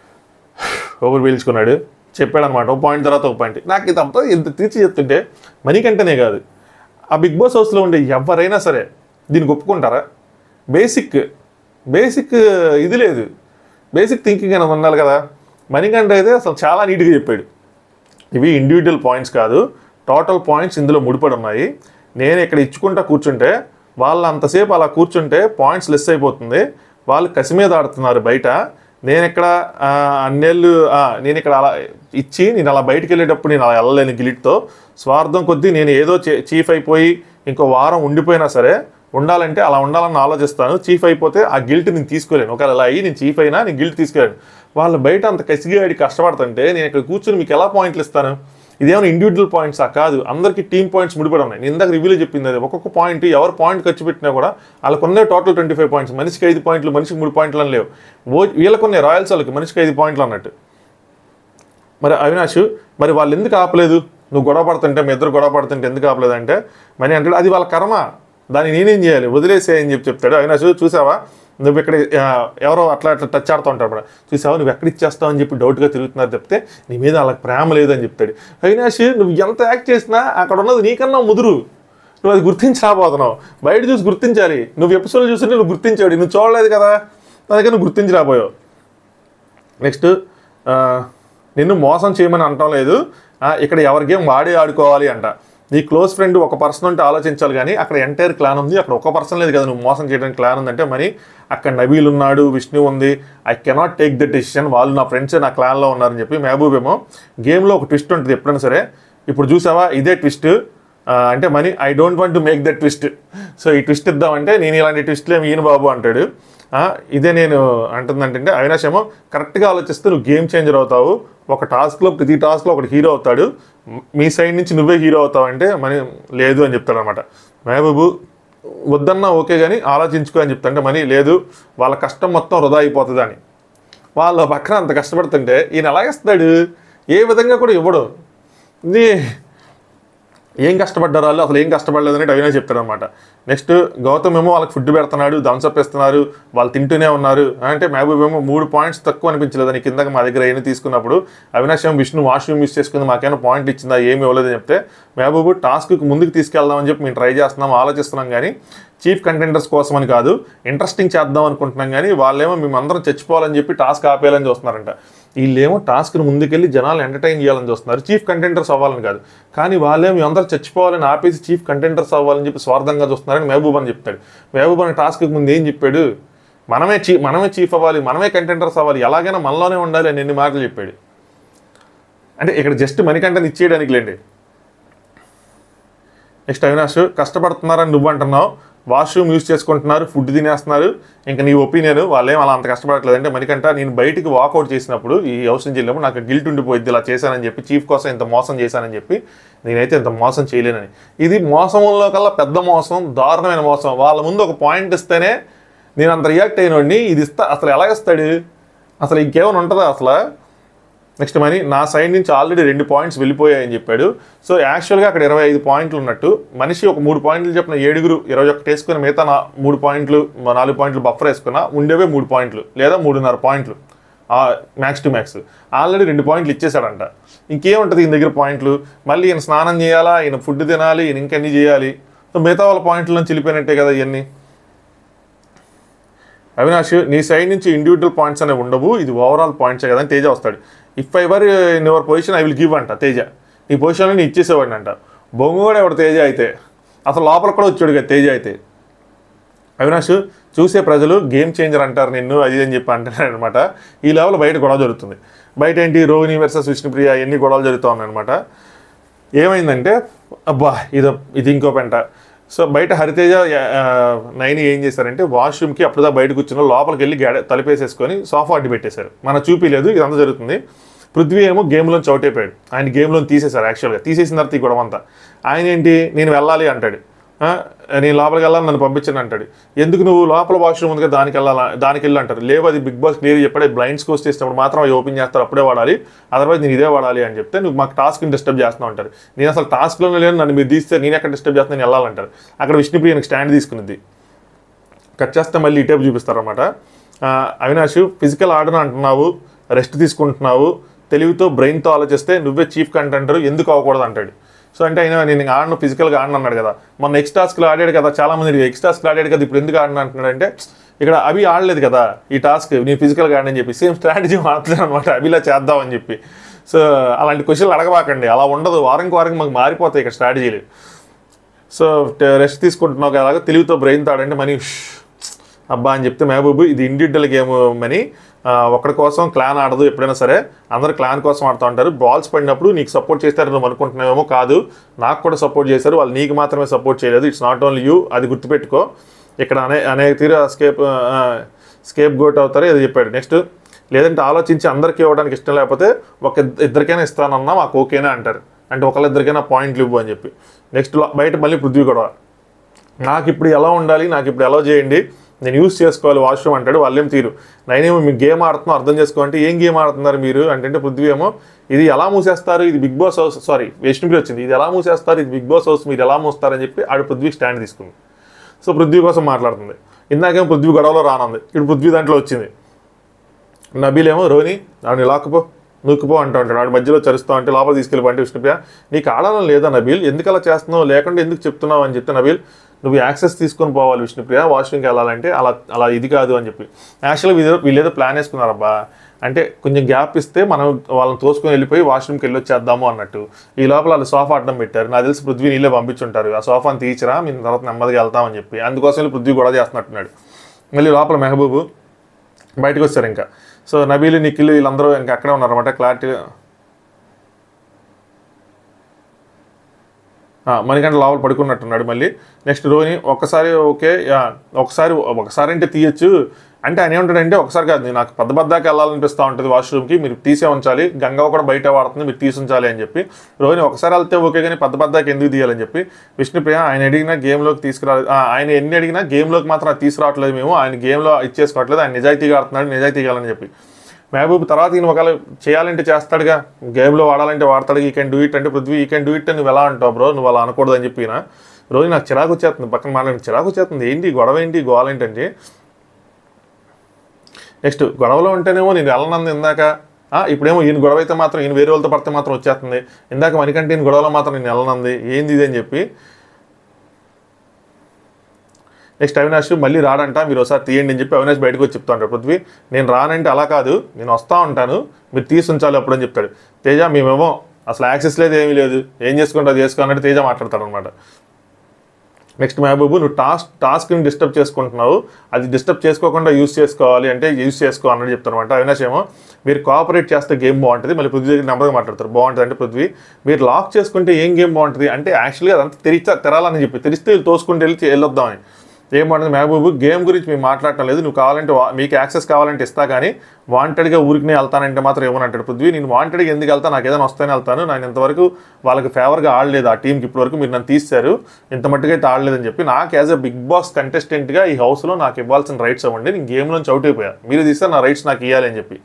ఓవర్ పీల్చుకున్నాడు చెప్పాడు అనమాట ఒక పాయింట్ తర్వాత ఒక పాయింట్ నాకు ఇదంతా ఇంత తీర్చి చెప్తుంటే మనీ కంటేనే కాదు ఆ బిగ్ బాస్ హౌస్లో ఉండే ఎవరైనా సరే దీనికి ఒప్పుకుంటారా బేసిక్ బేసిక్ ఇది లేదు బేసిక్ థింకింగ్ అనేది ఉండాలి కదా మణికంఠ అయితే అసలు చాలా నీట్గా చెప్పాడు ఇవి ఇండివిజువల్ పాయింట్స్ కాదు టోటల్ పాయింట్స్ ఇందులో ముడిపడి ఉన్నాయి నేను ఇక్కడ ఇచ్చుకుంటా కూర్చుంటే వాళ్ళు అంతసేపు అలా కూర్చుంటే పాయింట్స్ లెస్ అయిపోతుంది వాళ్ళు కసి మీద ఆడుతున్నారు బయట నేను ఇక్కడ ఆ, అన్నేళ్ళు ఆ, నేను ఇక్కడ అలా ఇచ్చి నేను అలా బయటికి వెళ్ళేటప్పుడు నేను అలా వెళ్ళలేను గిలిట్తో స్వార్థం కొద్దీ నేను ఏదో చే- చీఫ్ అయిపోయి ఇంకో వారం ఉండిపోయినా సరే ఉండాలంటే అలా ఉండాలని ఆలోచిస్తాను చీఫ్ అయిపోతే ఆ గిల్ట్ నేను తీసుకోలేను ఒకవేళ అలా అయ్యి నేను చీఫ్ అయినా నేను గిల్ట్ తీసుకోలేను వాళ్ళు బయట అంత కసిగా ఆడి కష్టపడుతుంటే నేను ఇక్కడ కూర్చొని మీకు ఎలా పాయింట్లు ఇస్తాను ఇదేమైనా ఇండివిజువల్ పాయింట్సా కాదు అందరికీ టీమ్ పాయింట్స్ ముడిపడి ఉన్నాయి నేను ఇందాక రివ్యూలో చెప్పింది అది ఒక్కొక్క పాయింట్ ఎవరు పాయింట్ ఖర్చు పెట్టినా కూడా వాళ్ళకు ఉన్నాయి టోటల్ ట్వంటీ ఫైవ్ పాయింట్స్ మనిషికి ఐదు పాయింట్లు మనిషికి మూడు పాయింట్లు అని లేవు ఓ వీళ్ళకు ఉన్నాయి రాయల్స్ వాళ్ళకి మనిషికి ఐదు పాయింట్లు అన్నట్టు మరి అవినాష్ మరి వాళ్ళు ఎందుకు ఆపలేదు నువ్వు గొడవ పడుతుంటే మీ ఇద్దరు గొడవ పడుతుంటే ఎందుకు ఆపలేదు అంటే మరి అంటాడు అది వాళ్ళ కర్మ దాన్ని నేనేం చేయాలి వదిలేసే అని చెప్పి చెప్తాడు అవినాష్ చూసావా నువ్వు ఇక్కడ ఆ, ఎవరో అట్లా అట్లా టచ్ ఆడుతూ ఉంటారు అప్పుడు చూసావా నువ్వు ఎక్కడ ఇచ్చేస్తావు అని చెప్పి డౌట్గా తిరుగుతున్నారు చెప్తే నీ మీద వాళ్ళకి ప్రేమ లేదని చెప్తాడు అవినాష్ నువ్వు ఎంత యాక్ట్ చేసినా అక్కడ ఉన్నది నీకన్నా ముదురు నువ్వు అది గుర్తించి రాబోతున్నావు బయట చూసి గుర్తించాలి నువ్వు ఎపిసోడ్ చూస్తుంటే నువ్వు గుర్తించాడు నువ్వు చూడలేదు కదా నా దగ్గర నువ్వు గుర్తించి రాబోయావు నెక్స్ట్ ఆ, నిన్ను మోసం చేయమని అనటం లేదు ఆ, ఇక్కడ ఎవరి గేమ్ వాడే ఆడుకోవాలి అంట నీ క్లోజ్ ఫ్రెండ్ ఒక పర్సన్ ఉంటే ఆలోచించాలి కానీ అక్కడ ఎంటైర్ క్లాన్ ఉంది అక్కడ ఒక పర్సన్ లేదు కదా నువ్వు మోసం చేయడానికి క్లాన్ ఉందంటే మరి అక్కడ నబీల్ ఉన్నాడు విష్ణు ఉంది I cannot take the decision వాళ్ళు నా ఫ్రెండ్స్ నా క్లాన్లో ఉన్నారని చెప్పి మహబూబ్ ఏమో గేమ్లో ఒక ట్విస్ట్ ఉంటుంది ఎప్పుడైనా సరే ఇప్పుడు చూసావా ఇదే ట్విస్ట్ అంటే Mani I don't want to make that twist so ఈ ట్విస్ట్ ఇద్దామంటే నేను ఇలాంటి ట్విస్ట్లు ఏమి ఈయన బాబు అంటాడు ఆ, ఇదే నేను అంటుందంటే అవినాష్ ఏమో కరెక్ట్గా ఆలోచిస్తే నువ్వు గేమ్ చేంజర్ అవుతావు ఒక టాస్క్లో ప్రతి టాస్క్లో ఒకటి హీరో అవుతాడు మ్- మీ సైడ్ నుంచి నువ్వే హీరో అవుతావు అంటే మనీ లేదు అని చెప్తాడు అనమాట మహబూబు వద్దన్నా ఓకే కానీ ఆలోచించుకో అని చెప్తాంటే మనీ లేదు వాళ్ళ కష్టం మొత్తం వృధా అయిపోతుంది అని వాళ్ళ పక్కన అంత కష్టపడుతుంటే ఈయన ఎలాగేస్తాడు ఏ విధంగా కూడా ఇవ్వడు ఇది ఏం కష్టపడ్డారు వాళ్ళు అసలు ఏం కష్టపడలేదని అవినాష్ చెప్తాడనమాట నెక్స్ట్ గౌతమ్ ఏమో వాళ్ళకి ఫుడ్ పెడుతున్నాడు థమ్స్అప్ ఇస్తున్నారు వాళ్ళు తింటూనే ఉన్నారు అంటే మహబూబ్ ఏమో మూడు పాయింట్స్ తక్కువ అనిపించలేదని కిందకి మా దగ్గర ఏమి తీసుకున్నప్పుడు అవినాష్ ఏమో విష్ణు వాష్రూమ్ యూస్ చేసుకుంది మాకేమైనా పాయింట్ ఇచ్చిందా ఏమి ఇవ్వలేదని చెప్తే మహబూబ్ టాస్క్కి ముందుకు తీసుకెళ్దామని చెప్పి మేము ట్రై చేస్తున్నాం ఆలోచిస్తున్నాం కానీ చీఫ్ కంటెండర్స్ కోసం అని కాదు ఇంట్రెస్టింగ్ చేద్దాం అనుకుంటున్నాం కానీ వాళ్ళేమో మేమందరం చచ్చిపోవాలని చెప్పి టాస్క్ ఆపేయాలని చూస్తున్నారంట వీళ్ళేమో టాస్క్ను ముందుకెళ్ళి జనాలు ఎంటర్టైన్ చేయాలని చూస్తున్నారు చీఫ్ కంటెంటర్స్ అవ్వాలని కాదు కానీ వాళ్ళేమో అందరూ చచ్చిపోవాలని ఆపేసి చీఫ్ కంటెంటర్స్ అవ్వాలని చెప్పి స్వార్థంగా చూస్తున్నారని మహబూబ్ అని చెప్తాడు మహబూబ్ అనే టాస్క్కి ముందు ఏం చెప్పాడు మనమే చీ మనమే చీఫ్ అవ్వాలి మనమే కంటెంటర్స్ అవ్వాలి ఎలాగైనా మనలోనే ఉండాలి అని ఎన్ని మాటలు చెప్పాడు అంటే ఇక్కడ జస్ట్ మణికంఠని ఇచ్చేయడానికి లేండి నెక్స్ట్ అవినాష్ కష్టపడుతున్నారని నువ్వు అంటున్నావు వాష్రూమ్ యూస్ చేసుకుంటున్నారు ఫుడ్ తినేస్తున్నారు ఇంకా నీ ఒపీనియన్ వాళ్ళేం అలా అంత కష్టపడట్లేదు అంటే మనకంట నేను బయటికి వాకౌట్ చేసినప్పుడు ఈ హౌస్ నుంచి వెళ్ళినప్పుడు నాకు గిల్ట్ ఉండిపోయింది ఇలా చేశానని చెప్పి చీఫ్ కోసం ఇంత మోసం చేశానని చెప్పి నేనైతే ఇంత మోసం చేయలేనని ఇది మోసంలో కల్లా పెద్ద మోసం దారుణమైన మోసం వాళ్ళ ముందు ఒక పాయింట్ ఇస్తేనే నేను అంత రియాక్ట్ అయినోడిని ఇది ఇస్తా అసలు ఎలా ఇస్తాడు అసలు ఇంకేమైనా ఉంటుందా అసలు నెక్స్ట్ మనీ నా సైడ్ నుంచి ఆల్రెడీ రెండు పాయింట్స్ వెళ్ళిపోయాయని చెప్పాడు సో యాక్చువల్గా అక్కడ ఇరవై ఐదు పాయింట్లు ఉన్నట్టు మనిషి ఒక మూడు పాయింట్లు చెప్పిన ఏడుగురు ఇరవై ఒకటి వేసుకుని మిగతా నా మూడు పాయింట్లు మా నాలుగు పాయింట్లు బఫర్ వేసుకున్నా ఉండేవే మూడు పాయింట్లు లేదా మూడున్నర పాయింట్లు మ్యాక్స్ టు మ్యాక్స్ ఆల్రెడీ రెండు పాయింట్లు ఇచ్చేసాడంట ఇంకేముంటుంది ఈయన దగ్గర పాయింట్లు మళ్ళీ ఈయన స్నానం చేయాలా ఈయన ఫుడ్ తినాలి ఈయన ఇంకన్నీ చేయాలి సో మిగతా వాళ్ళ పాయింట్ల నుంచి వెళ్ళిపోయినట్టే కదా ఇవన్నీ అవినాష్ నీ సైడ్ నుంచి ఇండివిజువల్ పాయింట్స్ అనేవి ఉండవు ఇది ఓవరాల్ పాయింట్సే కదా అని తేజ వస్తాడు if I were in your position I will give అంట తేజ నీ పొజిషన్లో నేను ఇచ్చేసేవాడిని అంట బొంగు కూడా ఎవడు తేజ అయితే అసలు లోపల కూడా వచ్చాడు కదా తేజ అయితే అవినాష్ చూసే ప్రజలు గేమ్ చేంజర్ అంటారు నిన్ను అది అని చెప్పి అంటున్నాడు అనమాట ఈ లెవెల్ బయట గొడవ జరుగుతుంది బయట ఏంటి రోహిణి వర్సెస్ విష్ణుప్రియ ఎన్ని గొడవలు జరుగుతూ ఉన్నాయన్నమాట ఏమైందంటే అబ్బా ఇది ఇది ఇంకో పెంట సో బయట హరితేజ ఆ, నైని ఏం చేశారంటే వాష్రూమ్కి అప్పుడుదా బయట కూర్చున్న లోపలికి వెళ్ళి గడ తలిపేసేసుకొని సోఫా అడ్డు పెట్టేశారు మన చూపిలేదు ఇదంతా జరుగుతుంది పృథ్వీ ఏమో గేమ్లో అవుట్ అయిపోయాడు ఆయన గేమ్లో తీసేశారు యాక్చువల్గా తీసేసిన తర్వాత ఈ గొడవ అంతా ఆయన ఏంటి నేను వెళ్ళాలి అంటాడు ఆ, నేను లోపలికి వెళ్ళాలి నన్ను పంపించండి అంటాడు ఎందుకు నువ్వు లోపల వాష్రూమ్ ఉంది కదా దానికి వెళ్ళాలా దానికి వెళ్ళి అంటారు లేవు అది బిగ్ బాస్ క్లియర్ చెప్పాడు బ్లైండ్స్ కోర్స్ చేసినప్పుడు మాత్రం అవి ఓపెన్ చేస్తారు అప్పుడే వాడాలి అదర్వైజ్ నేను ఇదే వాడాలి అని చెప్తే నువ్వు మాకు టాస్క్ని డిస్టర్బ్ చేస్తున్నావు అంటారు నేను అసలు టాస్క్లోనే లేను నన్ను మీరు తీస్తే నేను ఎక్కడ డిస్టర్బ్ చేస్తాను నేను వెళ్ళాలంటారు అక్కడ విష్ణుప్రియనికి స్టాండ్ తీసుకున్నది కట్ చేస్తే మళ్ళీ ఇటేపు చూపిస్తారన్నమాట ఆ, అవినాష్ ఫిజికల్ ఆర్డర్ అంటున్నావు రెస్ట్ తీసుకుంటున్నావు తెలివితో బ్రెయిన్తో ఆలోచిస్తే నువ్వే చీఫ్ కంటెంటర్ ఎందుకు అవ్వకూడదు అంటాడు సో అంటే ఆయన నేను ఇంకా ఆడను ఫిజికల్గా ఆడను అన్నాడు కదా మొన్న నెక్స్ట్ టాస్క్లో ఆడాడు కదా చాలా మంది నెక్స్ట్ టాస్క్లో ఆడాడు కదా ఇప్పుడు ఎందుకు ఆడను అంటున్నాడు అంటే ఇక్కడ అవి ఆడలేదు కదా ఈ టాస్క్ నేను ఫిజికల్గా ఆడని చెప్పి సేమ్ స్ట్రాటజీ మాట్లాడాను అనమాట అవిలా చేద్దామని చెప్పి సో అలాంటి క్వశ్చన్లు అడగబాకండి అలా ఉండదు వారంకి వారంకి మాకు మారిపోతాయి ఇక్కడ స్ట్రాటజీలు సో రెస్ట్ తీసుకుంటున్నావు కదా తెలివితో బ్రెయిన్ తాడంటే మనీ అబ్బా అని చెప్తే మహబూబ్ ఇది ఇండివిజువల్ గేమ్ మని ఆ, ఒక్కడి కోసం క్లాన్ ఆడదు ఎప్పుడైనా సరే అందరు క్లాన్ కోసం ఆడుతూ ఉంటారు బాల్స్ పడినప్పుడు నీకు సపోర్ట్ చేస్తారు నువ్వు అనుకుంటున్నావేమో కాదు నాకు కూడా సపోర్ట్ చేశారు వాళ్ళు నీకు మాత్రమే సపోర్ట్ చేయలేదు ఇట్స్ నాట్ ఓన్లీ యూ అది గుర్తుపెట్టుకో ఇక్కడ అనే అనేక తీరు స్కేప్ స్కేప్ గోట్ అవుతారు ఇది చెప్పాడు నెక్స్ట్ లేదంటే ఆలోచించి అందరికీ ఇవ్వడానికి ఇష్టం లేకపోతే ఒక ఇద్ద- ఇద్దరికైనా ఇస్తానన్నా మాకు ఓకేనా అంటారు అంటే ఒకళ్ళిద్దరికైనా పాయింట్లు ఇవ్వు అని చెప్పి నెక్స్ట్ బయట మళ్ళీ పృథ్వీ గొడవ నాకు ఇప్పుడు ఎలా ఉండాలి నాకు ఇప్పుడు ఎలా చేయండి నేను యూస్ చేసుకోవాలి వాష్రూమ్ అంటాడు వాళ్ళేం తీరు నేనేమో మీ గేమ్ ఆడుతున్నాం అర్థం చేసుకోవాలంటే ఏం గేమ్ ఆడుతున్నారు మీరు అంటే పృథ్వీ ఏమో ఇది ఎలా మూసేస్తారు ఇది Bigg Boss house sorry Vishnupriya వచ్చింది ఇది ఎలా మూసేస్తారు ఇది బిగ్ బాస్ హౌస్ మీరు ఎలా మూస్తారని చెప్పి ఆడు పృథ్వీ స్టాండ్ తీసుకుంది సో పృథ్వీ కోసం మాట్లాడుతుంది ఇందాకేమో పృథ్వీ గొడవలో రానుంది ఇప్పుడు పృథ్వీ దాంట్లో వచ్చింది నబీల్ ఏమో రోని ఆవిడ లాక్కుపో నూక్కుపో అంటూ ఉంటాడు ఆడు మధ్యలో చరుస్తావు అంటే లోపల తీసుకెళ్ళి అంటే విష్ణుప్రియ నీకు ఆడాలని లేదా నబీల్ ఎందుకు అలా చేస్తున్నావు లేకుండా ఎందుకు చెప్తున్నావు అని చెప్తే నబీల్ నువ్వు యాక్సెస్ తీసుకొని పోవాలి విష్ణుప్రియ వాష్రూమ్కి వెళ్ళాలంటే అలా అలా ఇది కాదు అని చెప్పి యాక్చువల్గా వీళ్ళు వీళ్ళేదో ప్లాన్ వేసుకున్నారబ్బా అంటే కొంచెం గ్యాప్ ఇస్తే మనం వాళ్ళని తోసుకొని వెళ్ళిపోయి వాష్రూమ్కి వెళ్ళి వచ్చేద్దాము అన్నట్టు ఈ లోపల వాళ్ళు సోఫా అడ్డం పెట్టారు నాకు తెలిసి పృథ్వీ నీళ్ళే పంపించుంటారు ఆ సోఫాని తీసిరా మేము తర్వాత నెమ్మదిగా వెళ్తామని చెప్పి అందుకోసం వెళ్ళి పృథ్వీ గొడవ చేస్తున్నట్టున్నాడు మళ్ళీ లోపల మెహబూబు బయటకు వచ్చారు ఇంకా సో నబీలు నిఖిల్ వీళ్ళందరూ ఇంకా అక్కడే ఉన్నారన్నమాట క్లారిటీ మణికంట లోపల పడుకున్నట్టున్నాడు మళ్ళీ నెక్స్ట్ రోని ఒక్కసారి ఓకే యా, ఒకసారి ఒకసారి అంటే తీయచ్చు అంటే ఆయన ఏమంటాడంటే ఒకసారి కాదు నేను నాకు పెద్ద బద్దాకి వెళ్ళాలనిపిస్తూ ఉంటుంది వాష్రూమ్కి మీరు తీసే ఉంచాలి గంగవ కూడా బయట వాడుతుంది మీరు తీసి ఉంచాలి అని చెప్పి రోహిణి ఒకసారి వెళ్తే ఓకే కానీ పెద్ద బద్దాకి ఎందుకు తీయాలని చెప్పి విష్ణుప్రియ ఆయన అడిగినా గేమ్లోకి తీసుకురాలేదు ఆ, ఆయన ఎన్ని అడిగినా గేమ్లోకి మాత్రం అది తీసుకురావట్లేదు మేము ఆయన గేమ్లో ఇచ్చేసుకోవట్లేదు ఆయన నిజాయితీగా ఆడుతున్నాడు నిజాయితీగా అని చెప్పి మహబూబ్ తర్వాత ఈయన ఒకవేళ చేయాలంటే చేస్తాడుగా గేమ్లో వాడాలంటే వాడతాడు ఈ కెన్ డూ ఇట్ అంటే పృథ్వీ ఈ కెన్ డూ ఇట్ అని నువ్వు ఎలా అంటావు బ్రో నువ్వు అలా అనకూడదు అని చెప్పి ఈయన రోజు నాకు చిరాకు వచ్చేస్తుంది పక్కన మాట్లాడి చిరాకు వచ్చేస్తుంది ఏంటి గొడవ ఏంటి గోల ఏంటంటే నెక్స్ట్ గొడవలో ఉంటేనేమో నేను వెళ్ళనంది ఇందాక ఆ, ఇప్పుడేమో ఈయన గొడవ అయితే మాత్రం ఈయన వేరే వాళ్ళతో పడితే మాత్రం వచ్చేస్తుంది ఇందాక మనకంటే ఈయన గొడవలో మాత్రం నేను వెళ్ళనంది ఏంది ఇది అని చెప్పి నెక్స్ట్ అవినాష్ మళ్ళీ రాడంట మీరు ఒకసారి తీయండి అని చెప్పి అవినాష్ బయటకు వచ్చి చెప్తా ఉంటాడు పృథ్వీ నేను రానంటే అలా కాదు నేను వస్తూ ఉంటాను మీరు తీసి ఉంచాలి అప్పుడు అని చెప్తాడు తేజ మేమేమో అసలు యాక్సెస్ లేదు ఏమీ లేదు ఏం చేసుకుంటా అది చేసుకో అన్నట్టు తేజ మాట్లాడతాడు అనమాట నెక్స్ట్ మహబూబు నువ్వు టాస్క్ టాస్క్ని డిస్టర్బ్ చేసుకుంటున్నావు అది డిస్టర్బ్ చేసుకోకుండా యూస్ చేసుకోవాలి అంటే యూస్ చేసుకో అన్నట్టు చెప్తారు అనమాట అవినాష్ ఏమో మీరు కోఆపరేట్ చేస్తే గేమ్ బాగుంటుంది మళ్ళీ పృథ్వీ దగ్గర నెంబర్గా మాట్లాడతారు బాగుంటుంది అంటే పృథ్వీ మీరు లాక్ చేసుకుంటే ఏం గేమ్ బాగుంటుంది అంటే యాక్చువల్గా అదంతా తెరిచా తెరాలని చెప్పి తెరిస్తే వీళ్ళు తోసుకుంటూ వెళ్ళి వెళ్ళొద్దామని ఏం బాగుంటుంది మహబూబు గేమ్ గురించి మేము మాట్లాడటం లేదు నువ్వు కావాలంటే వా- మీకు యాక్సెస్ కావాలంటే ఇస్తా కానీ వాంటెడ్గా ఊరికినే వెళ్తానంటే మాత్రం ఏమనంటాడు పృథ్వీ నేను వాంటెడ్గా ఎందుకు వెళ్తాను నాకు ఏదైనా వస్తేనే వెళ్తాను నేను ఇంతవరకు వాళ్ళకి ఫేవర్గా ఆడలేదు ఆ టీంకి ఇప్పటివరకు మీరు నన్ను తీశారు ఇంత మట్టుగా అయితే ఆడలేదని చెప్పి నాకు యాజ్ అ బిగ్ బాస్ కంటెస్టెంట్గా ఈ హౌస్లో నాకు ఇవ్వాల్సిన రైట్స్ ఇవ్వండి నేను గేమ్లోంచి అవుట్ అయిపోయా మీరు తీస్తే నా రైట్స్ నాకు ఇవ్వాలి అని చెప్పి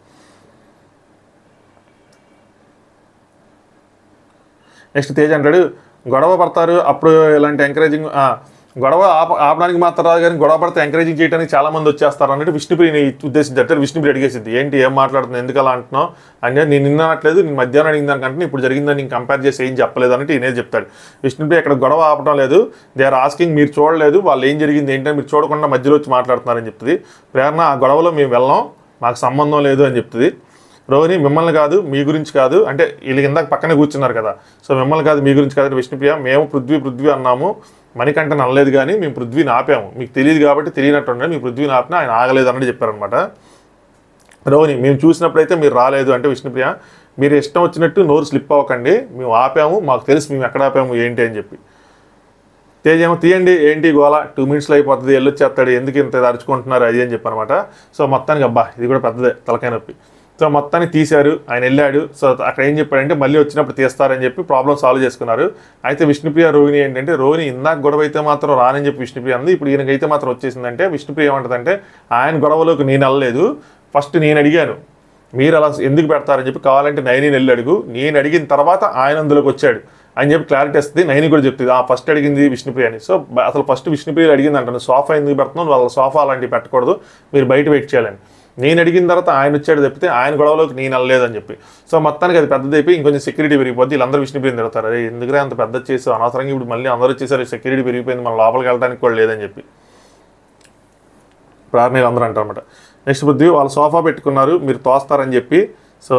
నెక్స్ట్ తేజ్ అంటాడు గొడవ పడతారు అప్పుడు ఇలాంటి ఎంకరేజింగ్ గొడవ ఆప ఆపడానికి మాత్రం రాదు కానీ గొడవ పడితే ఎంకరేజింగ్ చేయడానికి చాలా మంది వచ్చేస్తారు అన్నట్టు విష్ణుప్రియని ఉద్దేశించి అంటే విష్ణుప్రియ అడిగేసింది ఏంటి ఏం మాట్లాడుతుంది ఎందుకు అలా అంటున్నావు అంటే నేను నిన్న అనట్లేదు నేను మధ్యాహ్నం అడిగిన దానికంటే ఇప్పుడు జరిగిందని నేను కంపేర్ చేసి ఏం చెప్పలేదు అన్నట్టు ఈయనే చెప్తాడు విష్ణుప్రియ ఇక్కడ గొడవ ఆపడం లేదు దే ఆర్ ఆస్కింగ్ మీరు చూడలేదు వాళ్ళు ఏం జరిగింది ఏంటని మీరు చూడకుండా మధ్యలో వచ్చి మాట్లాడుతున్నారని చెప్తుంది ప్రేరణ ఆ గొడవలో మేము వెళ్ళాం మాకు సంబంధం లేదు అని చెప్తుంది రోహిణి మిమ్మల్ని కాదు మీ గురించి కాదు అంటే వీళ్ళకి ఇందాక పక్కనే కూర్చున్నారు కదా సో మిమ్మల్ని కాదు మీ గురించి కాదు విష్ణుప్రియ మేము పృథ్వీ పృథ్వీ అన్నాము మణికంఠ అనలేదు కానీ మేము పృథ్వీని ఆపాము మీకు తెలియదు కాబట్టి తెలియనట్టుండే మీ పృథ్వీని ఆపినా ఆయన ఆగలేదు అన్నట్టు చెప్పారనమాట రోహిణి మేము చూసినప్పుడైతే మీరు రాలేదు అంటే విష్ణుప్రియ మీరు ఇష్టం వచ్చినట్టు నోరు స్లిప్ అవ్వకండి మేము ఆపాము మాకు తెలుసు మేము ఎక్కడ ఆపాము ఏంటి అని చెప్పి తేజ్ ఏమో తీయండి ఏంటి గోల టూ మినిట్స్లో అయిపోతుంది వెళ్ళొచ్చేస్తాడు ఎందుకు ఇంత అరుచుకుంటున్నారు అది అని చెప్పనమాట సో మొత్తానికి అబ్బా ఇది కూడా పెద్దదే తలకాయ నొప్పి సో మొత్తాన్ని తీశారు ఆయన వెళ్ళాడు సో అక్కడ ఏం చెప్పాడంటే మళ్ళీ వచ్చినప్పుడు తీస్తారని చెప్పి ప్రాబ్లం సాల్వ్ చేసుకున్నారు అయితే విష్ణుప్రియ రోహిణి ఏంటంటే రోహిణి ఇందాక గొడవ అయితే మాత్రం రానని చెప్పి విష్ణుప్రియ అంది ఇప్పుడు ఈయనకైతే మాత్రం వచ్చేసిందంటే విష్ణుప్రియ ఏమంటుందంటే ఆయన గొడవలోకి నేను వెళ్ళలేదు ఫస్ట్ నేను అడిగాను మీరు అలా ఎందుకు పెడతారని చెప్పి కావాలంటే నైని వెళ్ళి అడుగు నేను అడిగిన తర్వాత ఆయన అందులోకి వచ్చాడు అని చెప్పి క్లారిటీ వస్తుంది నైని కూడా చెప్తుంది ఆ ఫస్ట్ అడిగింది విష్ణుప్రియ అని సో బ- అసలు ఫస్ట్ విష్ణుప్రియ అడిగింది అంటాను సోఫా ఎందుకు పెడుతున్నావు వాళ్ళ సోఫా అలాంటివి పెట్టకూడదు మీరు బయట వెయిట్ చేయాలని నేను అడిగిన తర్వాత ఆయన వచ్చాడు తప్పితే ఆయన గొడవలోకి నేను వెళ్ళలేదని చెప్పి సో మొత్తానికి అది పెద్దది అయిపోయి ఇంకొంచెం సెక్యూరిటీ పెరిగిపోద్ది వీళ్ళందరూ విష్ణుప్రియని తిడతారు అరే ఎందుకంటే అంత పెద్ద చేసి అనవసరంగా ఇప్పుడు మళ్ళీ అందరూ వచ్చేసరి సెక్యూరిటీ పెరిగిపోయింది మన లోపలికి వెళ్ళడానికి కూడా లేదని చెప్పి ప్రార్థనలు అందరూ అంటారు అనమాట నెక్స్ట్ బుద్ధి వాళ్ళు సోఫా పెట్టుకున్నారు మీరు తోస్తారని చెప్పి సో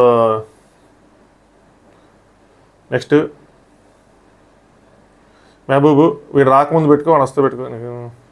నెక్స్ట్ మహబూబు వీడు రాకముందు పెట్టుకో వాడు వస్తే పెట్టుకో నీకు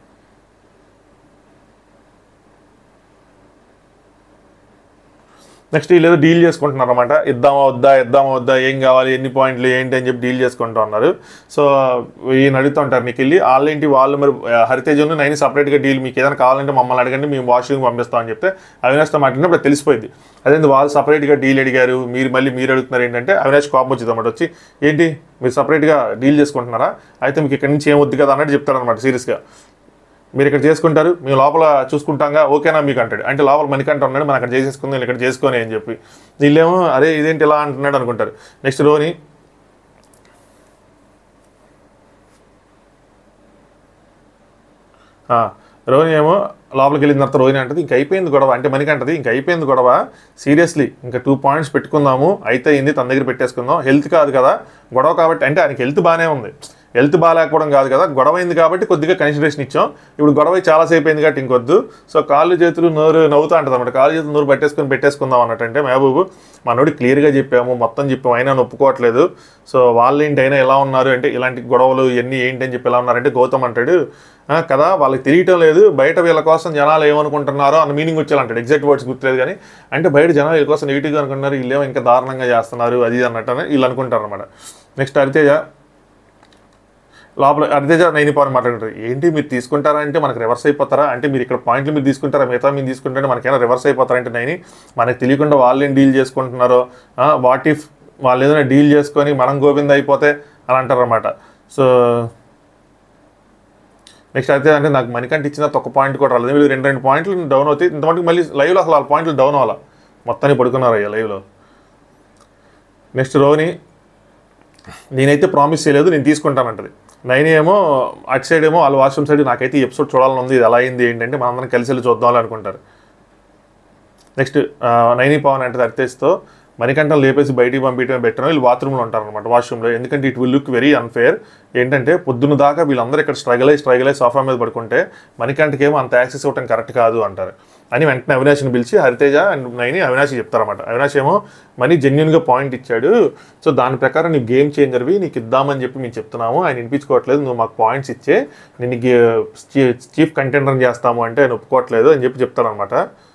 నెక్స్ట్ వీళ్ళు ఏదో డీల్ చేసుకుంటున్నారు అనమాట ఇద్దామా వద్దా ఇద్దామా వద్దా ఏం కావాలి ఎన్ని పాయింట్లు ఏంటి అని చెప్పి డీల్ చేసుకుంటూ ఉన్నారు సో ఈయన అడుగుతూ ఉంటారు నీకు వెళ్ళి వాళ్ళేంటి వాళ్ళు మరి హరితేజ్ నైన్ సపరేట్గా డీల్ మీకు ఏదైనా కావాలంటే మమ్మల్ని అడగండి మేము వాషింగ్ పంపిస్తామని చెప్తే అవినాష్తో మాట్లాడినప్పుడు అది తెలిసిపోయింది అదే వాళ్ళు సపరేట్గా డీల్ అడిగారు మీరు మళ్ళీ మీరు అడుగుతున్నారు ఏంటంటే అవినాష్ కోపం వచ్చింది అనమాట వచ్చి ఏంటి మీరు సపరేట్గా డీల్ చేసుకుంటున్నారా అయితే మీకు ఇక్కడి నుంచి ఏం వద్దు కదా అన్నట్టు చెప్తారనమాట సీరియస్గా మీరు ఇక్కడ చేసుకుంటారు మేము లోపల చూసుకుంటాంగా ఓకేనా మీకు అంటాడు అంటే లోపల మణికంఠ ఉన్నాడు మనం అక్కడ చేసేసుకుందాం ఇక్కడ చేసుకొని అని చెప్పి వీళ్ళేమో అరే ఇదేంటి ఇలా అంటున్నాడు అనుకుంటారు నెక్స్ట్ రోని ఆ, రోహిణి ఏమో లోపలికి వెళ్ళిన తర్వాత రోహిణి అంటది ఇంక అయిపోయింది గొడవ అంటే మనకి అంటది ఇంక అయిపోయింది గొడవ సీరియస్లీ ఇంకా టూ పాయింట్స్ పెట్టుకుందాము అయితే అయింది తన దగ్గర పెట్టేసుకుందాం హెల్త్ కాదు కదా గొడవ కాబట్టి అంటే ఆయనకి హెల్త్ బాగానే ఉంది హెల్త్ బాగాలేకపోవడం కాదు కదా గొడవ అయింది కాబట్టి కొద్దిగా కన్సిడరేషన్ ఇచ్చాం ఇప్పుడు గొడవ చాలాసేపు అయింది కాబట్టి ఇంకొద్దు సో కాళ్ళు చేతులు నోరు నవ్వుతా ఉంటుంది అనమాట కాళ్ళు చేతులు నోరు పట్టేసుకొని పెట్టేసుకుందాం అన్నట్టంటే మహబూబు మనోడి క్లియర్గా చెప్పాము మొత్తం చెప్పాము అయినా ఒప్పుకోవట్లేదు సో వాళ్ళు ఏంటి అయినా ఎలా ఉన్నారు అంటే ఇలాంటి గొడవలు ఇవన్నీ ఏంటి అని చెప్పి ఎలా ఉన్నారంటే గౌతమ్ అంటాడు "ఆ, కదా వాళ్ళకి తెలియటం లేదు బయట వీళ్ళ కోసం జనాలు ఏమనుకుంటున్నారో అన్న మీనింగ్ వచ్చేలా అంటాడు ఎగ్జాక్ట్ వర్డ్స్ గుర్తులేదు కానీ అంటే బయట జనాలు వీళ్ళ కోసం నెగిటివ్గా అనుకుంటున్నారు వీళ్ళేమో ఇంకా దారుణంగా చేస్తున్నారు అది ఇది అన్నట్టు అని వీళ్ళు అనుకుంటారు అనమాట నెక్స్ట్ హరితేజ లోపల హరితేజ నైని పవన్ మాట్లాడుతారు ఏంటి మీరు తీసుకుంటారా అంటే మనకు రివర్స్ అయిపోతారా అంటే మీరు ఇక్కడ పాయింట్లు మీరు తీసుకుంటారా మిగతా మీరు తీసుకుంటే మనకైనా రివర్స్ అయిపోతారా అంటే నైని మనకు తెలియకుండా వాళ్ళు ఏం డీల్ చేసుకుంటున్నారో వాట్ ఇఫ్ వాళ్ళు ఏదైనా డీల్ చేసుకొని మనం గోవింద అయిపోతే అని అంటారు అనమాట సో నెక్స్ట్ అయితే అంటే నాకు మణికంఠ ఇచ్చిన ఒక పాయింట్ కూడా రాలేదు వీళ్ళు రెండు రెండు పాయింట్లు డౌన్ అవుతాయి ఇంతమందికి మళ్ళీ లైవ్లో అసలు వాళ్ళ పాయింట్లు డౌన్ అవ్వాలి మొత్తాన్ని పడుకున్నారు అయ్యా లైవ్లో నెక్స్ట్ రోని నేనైతే ప్రామిస్ చేయలేదు నేను తీసుకుంటానంటది నైన్ ఏమో అటు సైడ్ ఏమో వాళ్ళ వాష్రూమ్ సైడ్ నాకైతే ఈ ఎపిసోడ్ చూడాలని ఉంది ఇది ఎలా అయింది ఏంటంటే మనందరం కలిసి వెళ్ళి చూద్దాం అనుకుంటారు నెక్స్ట్ నైని పవన్ అంటే అరితేస్తో మణికంఠం లేపేసి బయటికి పంపించడం పెట్టడం వీళ్ళు బాత్రూంలో ఉంటారు అనమాట వాష్రూమ్లో ఎందుకంటే it will look very unfair ఏంటంటే పొద్దున్న దాకా వీళ్ళందరూ ఇక్కడ స్ట్రగల్ అయ్యి స్ట్రగల్ అయ్యి సోఫా మీద పడుకుంటే మణికంఠకేమో అంత యాక్సెస్ ఇవ్వడం కరెక్ట్ కాదు అంటారు అని వెంటనే అవినాష్ని పిలిచి హరితేజ అండ్ నైని అవినాష్ చెప్తారన్నమాట అవినాష్ ఏమో మనీ జెన్యున్గా పాయింట్ ఇచ్చాడు సో దాని ప్రకారం నీకు గేమ్ చేంజర్వి నీకు ఇద్దామని చెప్పి మేము చెప్తున్నాము ఆయన వినిపించుకోవట్లేదు నువ్వు మాకు పాయింట్స్ ఇచ్చే నేను చీఫ్ కంటెండర్ చేస్తాము అంటే ఆయన ఒప్పుకోవట్లేదు అని చెప్పి చెప్తారనమాట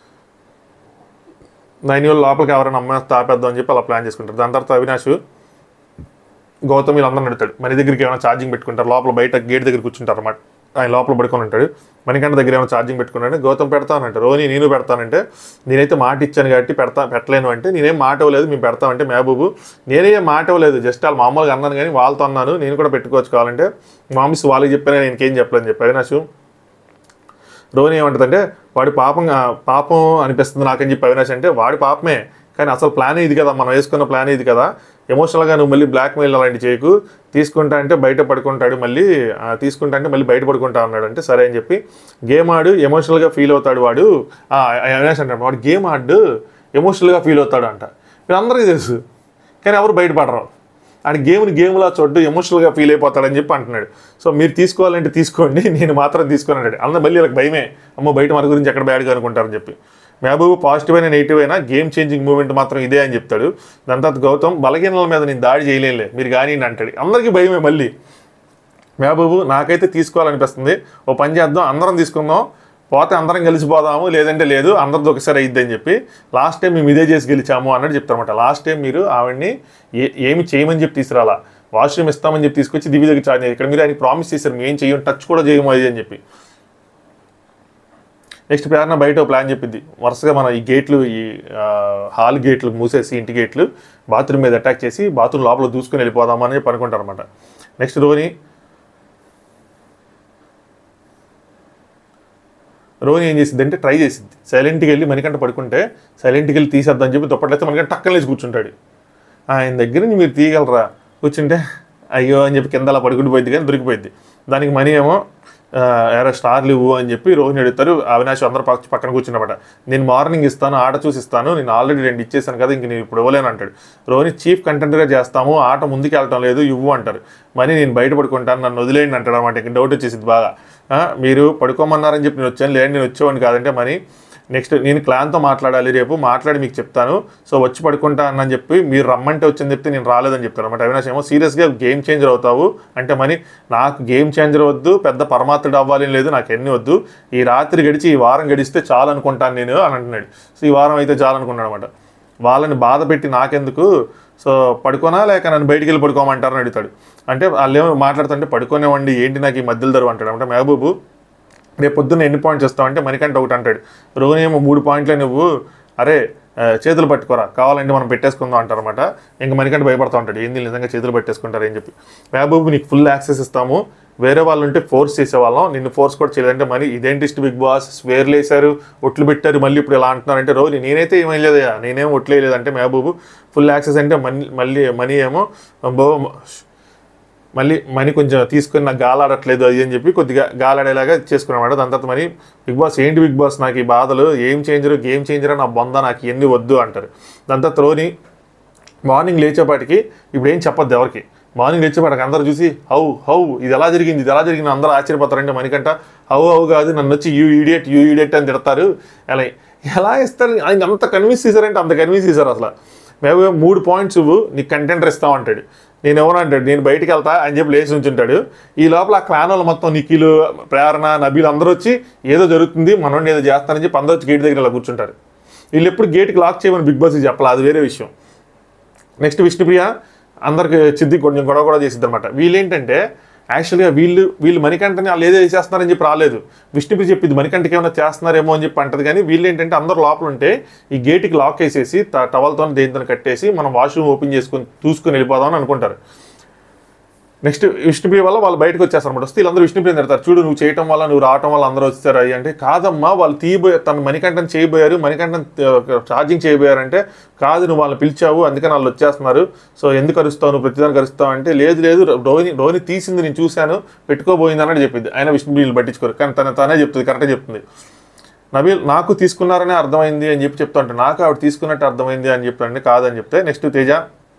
నైన్ ఇయర్ లోపలికి ఎవరైనా అమ్మాయి తాపేద్దాం అని చెప్పి అలా ప్లాన్ చేసుకుంటారు దాని తర్వాత అవినాష్ గౌతమ్ వీళ్ళందరూ నడుతాడు మన దగ్గరికి ఏమైనా ఛార్జింగ్ పెట్టుకుంటారు లోపల బయట గేట్ దగ్గర కూర్చుంటారు అన్నమాట ఆయన లోపల పడుకొని ఉంటాడు మణికంఠ దగ్గర ఏమైనా ఛార్జింగ్ పెట్టుకున్నాడు గౌతమ్ పెడతానంటే రోని నేను పెడతానంటే నేనైతే మాట ఇచ్చాను కాబట్టి పెడతా పెట్టలేను అంటే నేనేం మాట ఇవ్వలేదు మేము పెడతామంటే మహబూబు నేనే మాట ఇవ్వలేదు జస్ట్ వాళ్ళు మామూలుగా అన్నాను కానీ వాళ్ళతో అన్నాను నేను కూడా పెట్టుకోవచ్చు కావాలంటే మామిస్ వాళ్ళకి చెప్పాను నేను ఇంకేం చెప్పలేని చెప్పి అవినాష్ రోని ఏమంటుందంటే వాడి పాపం ఆ, పాపం అనిపిస్తుంది నాకని చెప్పి అవినాష్ అంటే వాడి పాపమే కానీ అసలు ప్లాన్ ఇది కదా మనం వేసుకున్న ప్లాన్ ఇది కదా ఎమోషనల్గా నువ్వు మళ్ళీ బ్లాక్మెయిల్ అలాంటి చేయకు తీసుకుంటా అంటే బయట పడుకుంటాడు మళ్ళీ ఆ, తీసుకుంటా అంటే మళ్ళీ బయట పడుకుంటా అన్నాడు అంటే సరే అని చెప్పి గేమ్ ఆడు ఎమోషనల్గా ఫీల్ అవుతాడు వాడు ఆ, అవినాష్ అంటాడు వాడు గేమ్ ఆడు ఎమోషనల్గా ఫీల్ అవుతాడు అంట వీళ్ళందరికీ తెలుసు కానీ ఎవరు బయటపడరు ఆయన గేమ్ని గేమ్లా చూడ్డు ఎమోషనల్గా ఫీల్ అయిపోతాడని చెప్పి అంటున్నాడు సో మీరు తీసుకోవాలంటే తీసుకోండి నేను మాత్రం తీసుకొని అన్నాడు అందరూ మళ్ళీ వాళ్ళకి భయమే అమ్మో బయట మన గురించి ఎక్కడ బ్యాడ్గా అనుకుంటారని చెప్పి మహబూబ్ పాజిటివ్ అయినా నెగిటివ్ అయినా గేమ్ చేంజింగ్ మూమెంట్ మాత్రం ఇదే అని చెప్తాడు దాని తర్వాత గౌతమ్ బలహీనల మీద నేను దాడి చేయలేనులే మీరు కానీ అంటాడు అందరికీ భయమే మళ్ళీ మహబూబు నాకైతే తీసుకోవాలనిపిస్తుంది ఓ పని చేద్దాం అందరం తీసుకుందాం పోతే అందరం కలిసిపోదాము లేదంటే లేదు అందరిది ఒకసారి అయ్యిద్ది అని చెప్పి లాస్ట్ టైం మేము ఇదే చేసి గెలిచాము అన్నట్టు చెప్తారన్నమాట లాస్ట్ టైం మీరు ఆవిడ్ని ఏ ఏమి చేయమని చెప్పి తీసుకురాలా వాష్రూమ్ ఇస్తామని చెప్పి తీసుకొచ్చి దివ్య దగ్గర చార్జ్ ఇక్కడ మీరు ఆయన ప్రామిస్ చేశారు మేము ఏం చెయ్యం టచ్ కూడా చేయము అది అని చెప్పి నెక్స్ట్ ప్రేరణ బయట ఓ ప్లాన్ చెప్పింది వరుసగా మన ఈ గేట్లు ఈ ఆ, హాల్ గేట్లు మూసేసి ఇంటి గేట్లు బాత్రూమ్ మీద అటాక్ చేసి బాత్రూమ్ లోపల దూసుకొని వెళ్ళిపోదామని చెప్పి అనుకుంటారు అనమాట నెక్స్ట్ రోని రోని ఏం చేసింది అంటే ట్రై చేసింది సైలెంట్కి వెళ్ళి మణికంట పడుకుంటే సైలెంట్కి వెళ్ళి తీసేద్దామని చెప్పి దుప్పట్లయితే మనకంటే టక్కన లేచి కూర్చుంటాడు ఆయన దగ్గర నుంచి మీరు తీయగలరా కూర్చుంటే అయ్యో అని చెప్పి కింద అలా పడుకుంటూ పోయింది కానీ దొరికిపోయింది దానికి మనీ ఏమో ఆ, ఎరా స్టార్లు ఇవ్వు అని చెప్పి రోహిణి అడుగుతారు అవినాష్ అందరూ పక్క పక్కన కూర్చున్నమాట నేను మార్నింగ్ ఇస్తాను ఆట చూసి ఇస్తాను నేను ఆల్రెడీ రెండు ఇచ్చేసాను కదా ఇంక నేను ఇప్పుడు ఇవ్వలేను అంటాడు రోహిణి చీఫ్ కంటెంట్గా చేస్తాము ఆట ముందుకు వెళ్ళటం లేదు ఇవ్వు అంటారు మనీ నేను బయట పడుకుంటాను నన్ను వదిలేయండి అంటాడు అనమాట ఇంక డౌట్ వచ్చేసింది బాగా ఆ, మీరు పడుకోమన్నారని చెప్పి నేను వచ్చాను లేదండి నేను వచ్చేవాడిని కాదంటే మనీ నెక్స్ట్ నేను క్లాన్తో మాట్లాడాలి రేపు మాట్లాడి మీకు చెప్తాను సో వచ్చి పడుకుంటా అని చెప్పి మీరు రమ్మంటే వచ్చింది చెప్తే నేను రాలేదని చెప్తాను అనమాట అవినాష్ ఏమో సీరియస్గా గేమ్ చేంజర్ అవుతావు అంటే మరి నాకు గేమ్ చేంజర్ వద్దు పెద్ద పరమాత్ముడు అవ్వాలి అని లేదు నాకు ఎన్ని వద్దు ఈ రాత్రి గడిచి ఈ వారం గడిస్తే చాలు అనుకుంటాను నేను అని అంటున్నాడు సో ఈ వారం అయితే చాలు అనుకున్నాడు అనమాట వాళ్ళని బాధ పెట్టి నాకెందుకు సో పడుకోనా లేక నన్ను బయటికి వెళ్ళి పడుకోమంటారని అడుగుతాడు అంటే వాళ్ళు ఏమో మాట్లాడుతుంటే పడుకోనేవ్వండి ఏంటి నాకు ఈ మధ్యలో ధర అంటాడు అంటే మహబూబు రేపు పొద్దున్న ఎన్ని పాయింట్స్ ఇస్తావంటే మణికంట ఒకటి అంటాడు రోని ఏమో మూడు పాయింట్లే నువ్వు అరే ఆ, చేతులు పట్టుకోరా కావాలంటే మనం పెట్టేసుకుందాం అంటారనమాట ఇంకా మణికంట భయపడతా ఉంటాడు ఏంది నిజంగా చేతులు పెట్టేసుకుంటారు అని చెప్పి మహబూబ్ నీకు ఫుల్ యాక్సెస్ ఇస్తాము వేరే వాళ్ళు ఉంటే ఫోర్స్ చేసేవాళ్ళం నిన్ను ఫోర్స్ కూడా చేయలేదంటే మరి ఇదేంటిస్ట్ బిగ్ బాస్ స్వేర్లు వేశారు ఒట్లు పెట్టారు మళ్ళీ ఇప్పుడు ఇలా అంటున్నారంటే రోజు నేనైతే ఏమీ లేదయ్యా నేనేం ఒట్లు వేయలేదంటే మహబూబ్ ఫుల్ యాక్సెస్ అంటే మనీ మళ్ళీ మనీ ఏమో బో మళ్ళీ మనీ కొంచెం తీసుకుని నాకు గాలాడట్లేదు అది అని చెప్పి కొద్దిగా గాలాడేలాగా చేసుకున్నామాట దాని తర్వాత మరి బిగ్ బాస్ ఏంటి బిగ్ బాస్ నాకు ఈ బాధలు ఏం చేంజరు గేమ్ చేంజర్ నా బొంద నాకు ఎన్ని వద్దు అంటారు దాని తర్వాత త్రోని మార్నింగ్ లేచేపాటికి ఇప్పుడు ఏం చెప్పొద్దు ఎవరికి మార్నింగ్ లేచేపాటికి అందరూ చూసి హౌ హౌ ఇది ఎలా జరిగింది ఇది ఎలా జరిగింది అందరూ ఆశ్చర్యపోతారంటే మనకంట హౌ హౌ కాదు నన్ను వచ్చి యూ ఈడియట్ యూ ఈడియట్ అని తిడతారు ఎలా ఎలా ఇస్తారు ఆయన అంత కన్విన్స్ చేశారంటే అంత కన్విన్స్ చేశారు అసలు మేము మూడు పాయింట్స్ ఇవ్వు నీకు కంటెంటర్ ఇస్తామంటాడు నేను ఎవరు అంటాడు నేను బయటికి వెళ్తా అని చెప్పి లేచి ఉంచుంటాడు ఈ లోపల ఆ క్లాన్ వాళ్ళు మొత్తం నిఖిలు ప్రేరణ నబీలు అందరూ వచ్చి ఏదో జరుగుతుంది మనోడిని ఏదో చేస్తానని చెప్పి అందరూ వచ్చి గేట్ దగ్గర ఇలా కూర్చుంటారు వీళ్ళు ఎప్పుడు గేట్కి లాక్ చేయమని బిగ్ బాస్కి చెప్పాలి అది వేరే విషయం నెక్స్ట్ విష్ణుప్రియ అందరికి చిద్ది కొంచెం గొడవ కూడా చేసిద్ది అనమాట వీళ్ళేంటంటే యాక్చువల్గా వీళ్ళు వీళ్ళు మణికంఠని వాళ్ళు ఏదో చేస్తున్నారని చెప్పి రాలేదు విష్ణుప్రియ చెప్పింది మణికంఠకి ఏమైనా చేస్తున్నారేమో అని చెప్పి అంటది కానీ వీళ్ళు ఏంటంటే అందరు లోపల ఉంటే ఈ గేట్కి లాక్ వేసేసి టవల్తో దేనితో కట్టేసి మనం వాష్రూమ్ ఓపెన్ చేసుకొని చూసుకొని వెళ్ళిపోదామని అనుకుంటారు నెక్స్ట్ విష్ణుప్రియ వల్ల వాళ్ళు బయటకు వచ్చేస్తారు అనమాట వస్తే వీళ్ళందరూ విష్ణుప్రియ తిడతారు చూడు నువ్వు చేయటం వల్ల నువ్వు రావటం వల్ల అందరూ వచ్చారు అయ్యి అంటే కాదమ్మా వాళ్ళు తీయబోయే తన మణికంఠం చేయబోయారు మణికంఠం ఛార్జింగ్ చేయబోయారంటే కాదు నువ్వు వాళ్ళని పిలిచావు అందుకని వాళ్ళు వచ్చేస్తున్నారు సో ఎందుకు అరుస్తావు నువ్వు ప్రతిదానికి అరుస్తావు అంటే లేదు లేదు రోహిణి రోహిణి తీసింది నేను చూశాను పెట్టుకోబోయింది అన్నట్టు చెప్పింది ఆయన విష్ణుప్రియలు పట్టించుకోరు కానీ తన తనే చెప్తుంది కరెక్ట్గా చెప్తుంది నబీల్ నాకు తీసుకున్నారనే అర్థమైంది అని చెప్పి చెప్తా అంటే నాకు ఆవిడ తీసుకున్నట్టు అర్థమైంది అని చెప్పండి కాదని చెప్తే నెక్స్ట్ తేజ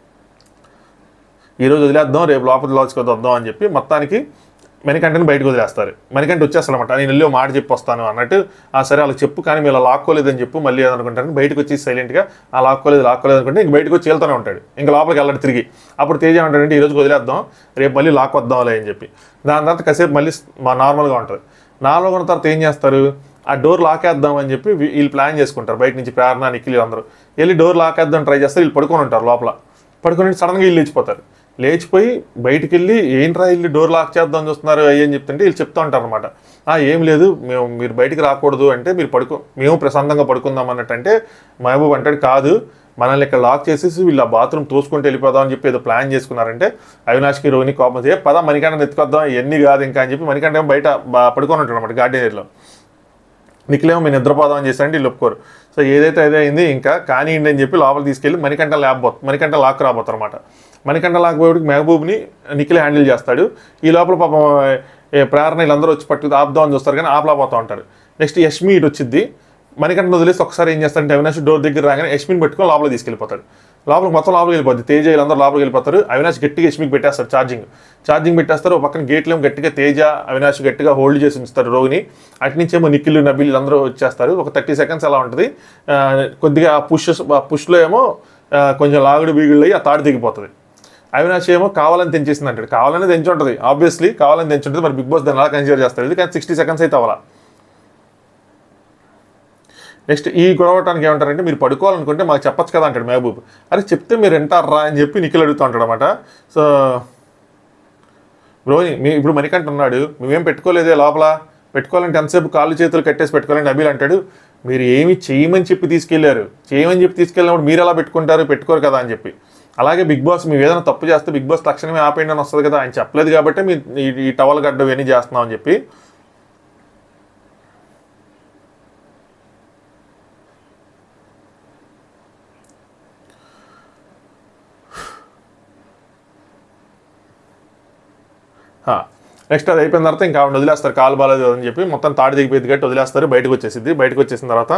ఈరోజు వదిలేద్దాం రేపు లోపల లాడ్జ్కి వద్దాం అని చెప్పి మొత్తానికి మణికంఠని బయటకు వదిలేస్తారు మణికంఠ వచ్చేస్తారనమాట నేను వెళ్ళి ఓ మాట చెప్పి వస్తాను అన్నట్టు ఆ సరే వాళ్ళకి చెప్పు కానీ మీరు అలా లాక్కోలేదని చెప్పు మళ్ళీ అనుకుంటాను బయటకు వచ్చి సైలెంట్గా ఆ లాక్కోలేదు లాక్కోలేదు అనుకుంటే ఇంక బయటకు వచ్చి వెళ్తూనే ఉంటాడు ఇంకా లోపలికి వెళ్ళాడు తిరిగి అప్పుడు తేజ ఏమంటాడంటే ఈరోజు వదిలేద్దాం రేపు మళ్ళీ లాక్ వద్దాంలే అని చెప్పి దాని తర్వాత కాసేపు మళ్ళీ మా నార్మల్గా ఉంటుంది నార్మల్గా ఉన్న తర్వాత ఏం చేస్తారు ఆ డోర్ లాకేద్దాం అని చెప్పి వీ- వీళ్ళు ప్లాన్ చేసుకుంటారు బయట నుంచి ప్రేరణ నిఖిల్ అందరూ వెళ్ళి డోర్ లాకేద్దాం ట్రై చేస్తారు వీళ్ళు పడుకొని ఉంటారు లోపల పడుకొని సడన్గా వీళ్ళు లేచిపోతారు లేచిపోయి బయటికి వెళ్ళి ఏంట్రా వెళ్ళి డోర్ లాక్ చేద్దాం చూస్తున్నారు అయ్యి అని చెప్తుంటే వీళ్ళు చెప్తూ ఉంటారు అనమాట ఏం లేదు మేము మీరు బయటికి రాకూడదు అంటే మీరు పడుకో మేము ప్రశాంతంగా పడుకుందాం అన్నట్టు అంటే మహబూబ్ అంటాడు కాదు మనల్ని ఇక్కడ లాక్ చేసేసి వీళ్ళు ఆ బాత్రూమ్ తోసుకుంటూ వెళ్ళిపోదాం అని చెప్పి ఏదో ప్లాన్ చేసుకున్నారంటే అవినాష్కి రోహిణి కోపం వచ్చి, ఏ పద మణికంఠని ఎత్తుకొద్దాం ఇవన్నీ కాదు ఇంకా అని చెప్పి మణికంఠ ఏమో బయట బా- పడుకొని ఉంటాడు అనమాట గార్డెన్ ఏరియాలో నిఖిలేమో మేము నిద్రపోదాం అని చేశారంటే వీళ్ళు ఒప్పుకోరు సో ఏదైతే అదే అయింది ఇంకా కానివ్వండి అని చెప్పి లోపల తీసుకెళ్ళి మణికంఠ ల్యాబ్ పోతు మణికంఠ లాక్ రాబోతారు అనమాట మణికంఠ లాక్ పోయేటికి మెహబూబ్ని నిఖిల్ హ్యాండిల్ చేస్తాడు ఈ లోపల పాపం ఏ ప్రేరణ వీళ్ళందరూ వచ్చి పట్టు ఆపుదాం అని చూస్తారు కానీ ఆపలేకపోతూ ఉంటారు నెక్స్ట్ యష్మి ఇటు వచ్చింది మణికంఠను వదిలేసి ఒకసారి ఏం చేస్తారంటే అవినాష్ డోర్ దగ్గర రాగానే యష్మిని పెట్టుకొని లోపల తీసుకెళ్ళిపోతాడు లోపల మొత్తం లోపలికి వెళ్ళిపోద్ది తేజ వీళ్ళందరూ లోపలికి వెళ్ళిపోతారు అవినాష్ గట్టిగా యష్మికి పెట్టేస్తారు ఛార్జింగ్ ఛార్జింగ్ పెట్టేస్తారు ఒక పక్కన గేట్లో గట్టిగా తేజ అవినాష్ గట్టిగా హోల్డ్ చేసి ఉంచుతారు రోగిని అటు నుంచి ఏమో నిఖిల్ నబిల్ అందరూ వచ్చేస్తారు ఒక థర్టీ సెకండ్స్ అలా ఉంటుంది ఆ, కొద్దిగా ఆ పుష్ ఆ పుష్లో ఏమో ఆ, కొంచెం లాగుడు బీగుళ్ళు అయ్యి ఆ తాడు దిగిపోతుంది అవినాష్ ఏమో కావాలని తెంచేసింది అంటాడు కావాలని తెంచి ఉంటుంది ఆబ్వియస్లీ కావాలని తెంచి ఉంటుంది మరి బిగ్ బాస్ దాన్ని అలా కన్సిడర్ చేస్తాడు ఇది కానీ సిక్స్టీ సెకండ్స్ అయితే అవ్వాలా నెక్స్ట్ ఈ గొడవటానికి ఏమంటారంటే మీరు పడుకోవాలనుకుంటే మాకు చెప్పొచ్చు కదా అంటాడు మహబూబ్ అరే చెప్తే మీరు వింటారా అని చెప్పి నిఖిల్ అడుగుతూ ఉంటాడు అనమాట సో రోహిణి మీ ఇప్పుడు మణికంఠ ఉన్నాడు మేమేం పెట్టుకోలేదే లోపల పెట్టుకోవాలంటే ఎంతసేపు కాళ్ళు చేతులు కట్టేసి పెట్టుకోవాలని నబీల్ అంటాడు మీరు ఏమి చేయమని చెప్పి తీసుకెళ్లారు చేయమని చెప్పి తీసుకెళ్ళినప్పుడు మీరు ఎలా పెట్టుకుంటారు పెట్టుకోరు కదా అని చెప్పి అలాగే బిగ్ బాస్ మేము ఏదైనా తప్పు చేస్తే బిగ్ బాస్ తక్షణమే ఆపేయండి అని వస్తుంది కదా ఆయన చెప్పలేదు కాబట్టి మీ ఈ- ఈ టవల్ గడ్డ ఇవన్నీ చేస్తున్నాం అని చెప్పి నెక్స్ట్ అది అయిపోయిన తర్వాత ఇంకా ఆవిడ వదిలేస్తారు కాలు బాలేదు అని చెప్పి మొత్తం తాడి దిగిపోయింది కాబట్టి వదిలేస్తారు బయటకు వచ్చేసింది బయటకు వచ్చేసిన తర్వాత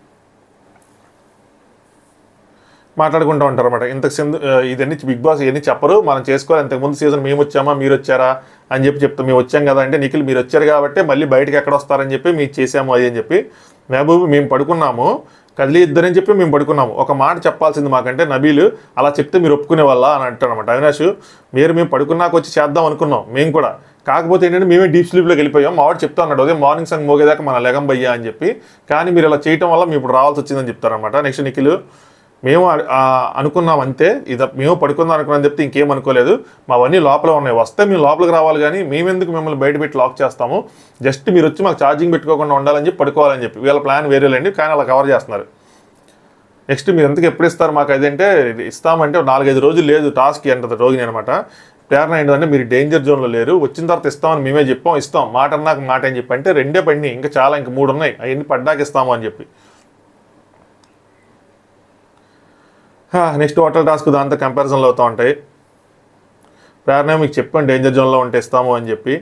మాట్లాడుకుంటూ ఉంటారు అనమాట ఇంతకు సింధు ఆ, ఇదన్నీ బిగ్ బాస్ ఇవన్నీ చెప్పరు మనం చేసుకోవాలి ఇంతకుముందు సీజన్ మేము వచ్చామా మీరు వచ్చారా అని చెప్పి చెప్తాం మేము వచ్చాం కదా అంటే నిఖిల్ మీరు వచ్చారు కాబట్టి మళ్ళీ బయటకి ఎక్కడ వస్తారని చెప్పి మీకు చేసాము అది అని చెప్పి మహబూబ్ మేము పడుకున్నాము కదిలి ఇద్దరని చెప్పి మేము పడుకున్నాము ఒక మాట చెప్పాల్సింది మాకంటే నబీలు అలా చెప్తే మీరు ఒప్పుకునే వాళ్ళ అని అంటాడు అనమాట అవినాష్ మీరు మేము పడుకున్నాక వచ్చి చేద్దాం అనుకున్నాం మేము కూడా కాకపోతే ఏంటంటే మేమే డీప్ స్లీప్లోకి వెళ్ళిపోయాం మా వాడు చెప్తా అన్నాడు ఉదయం మార్నింగ్ సంగ్ మోగేదాకా మన లెగం భయ్యా అని చెప్పి కానీ మీరు ఇలా చేయటం వల్ల మేము ఇప్పుడు రావాల్సి వచ్చిందని చెప్తారనమాట నెక్స్ట్ నిఖిల్ మేము ఆ- ఆ అనుకున్నాం అంతే ఇది మేము పడుకుందాం అనుకున్నాం చెప్తే ఇంకేం అనుకోలేదు మావన్నీ లోపల ఉన్నాయి వస్తే మేము లోపలికి రావాలి కానీ మేమెందుకు మిమ్మల్ని బయట పెట్టి లాక్ చేస్తాము జస్ట్ మీరు వచ్చి మాకు ఛార్జింగ్ పెట్టుకోకుండా ఉండాలని చెప్పి పడుకోవాలని చెప్పి వీళ్ళ ప్లాన్ వేరేలేండి కానీ అలా కవర్ చేస్తున్నారు నెక్స్ట్ మీరు ఎంతకు ఎప్పుడు ఇస్తారు మాకు అదంటే ఇస్తామంటే ఒక నాలుగైదు రోజులు లేదు టాస్క్ అంటది రోగిని అనమాట ప్రేరణ ఏంటంటే మీరు డేంజర్ జోన్లో లేరు వచ్చిన తర్వాత ఇస్తామని మేమే చెప్పాం ఇస్తాం మాట అన్నాక మాట అని చెప్పి అంటే రెండే పడినాయి ఇంకా చాలా ఇంకా మూడు ఉన్నాయి అవన్నీ పడ్డాక ఇస్తాము అని చెప్పి నెక్స్ట్ హోటల్ టాస్క్ దాంతో కంపారిజన్లు అవుతూ ఉంటాయి ప్రేరణ మీకు చెప్పాను డేంజర్ జోన్లో ఉంటే ఇస్తాము అని చెప్పి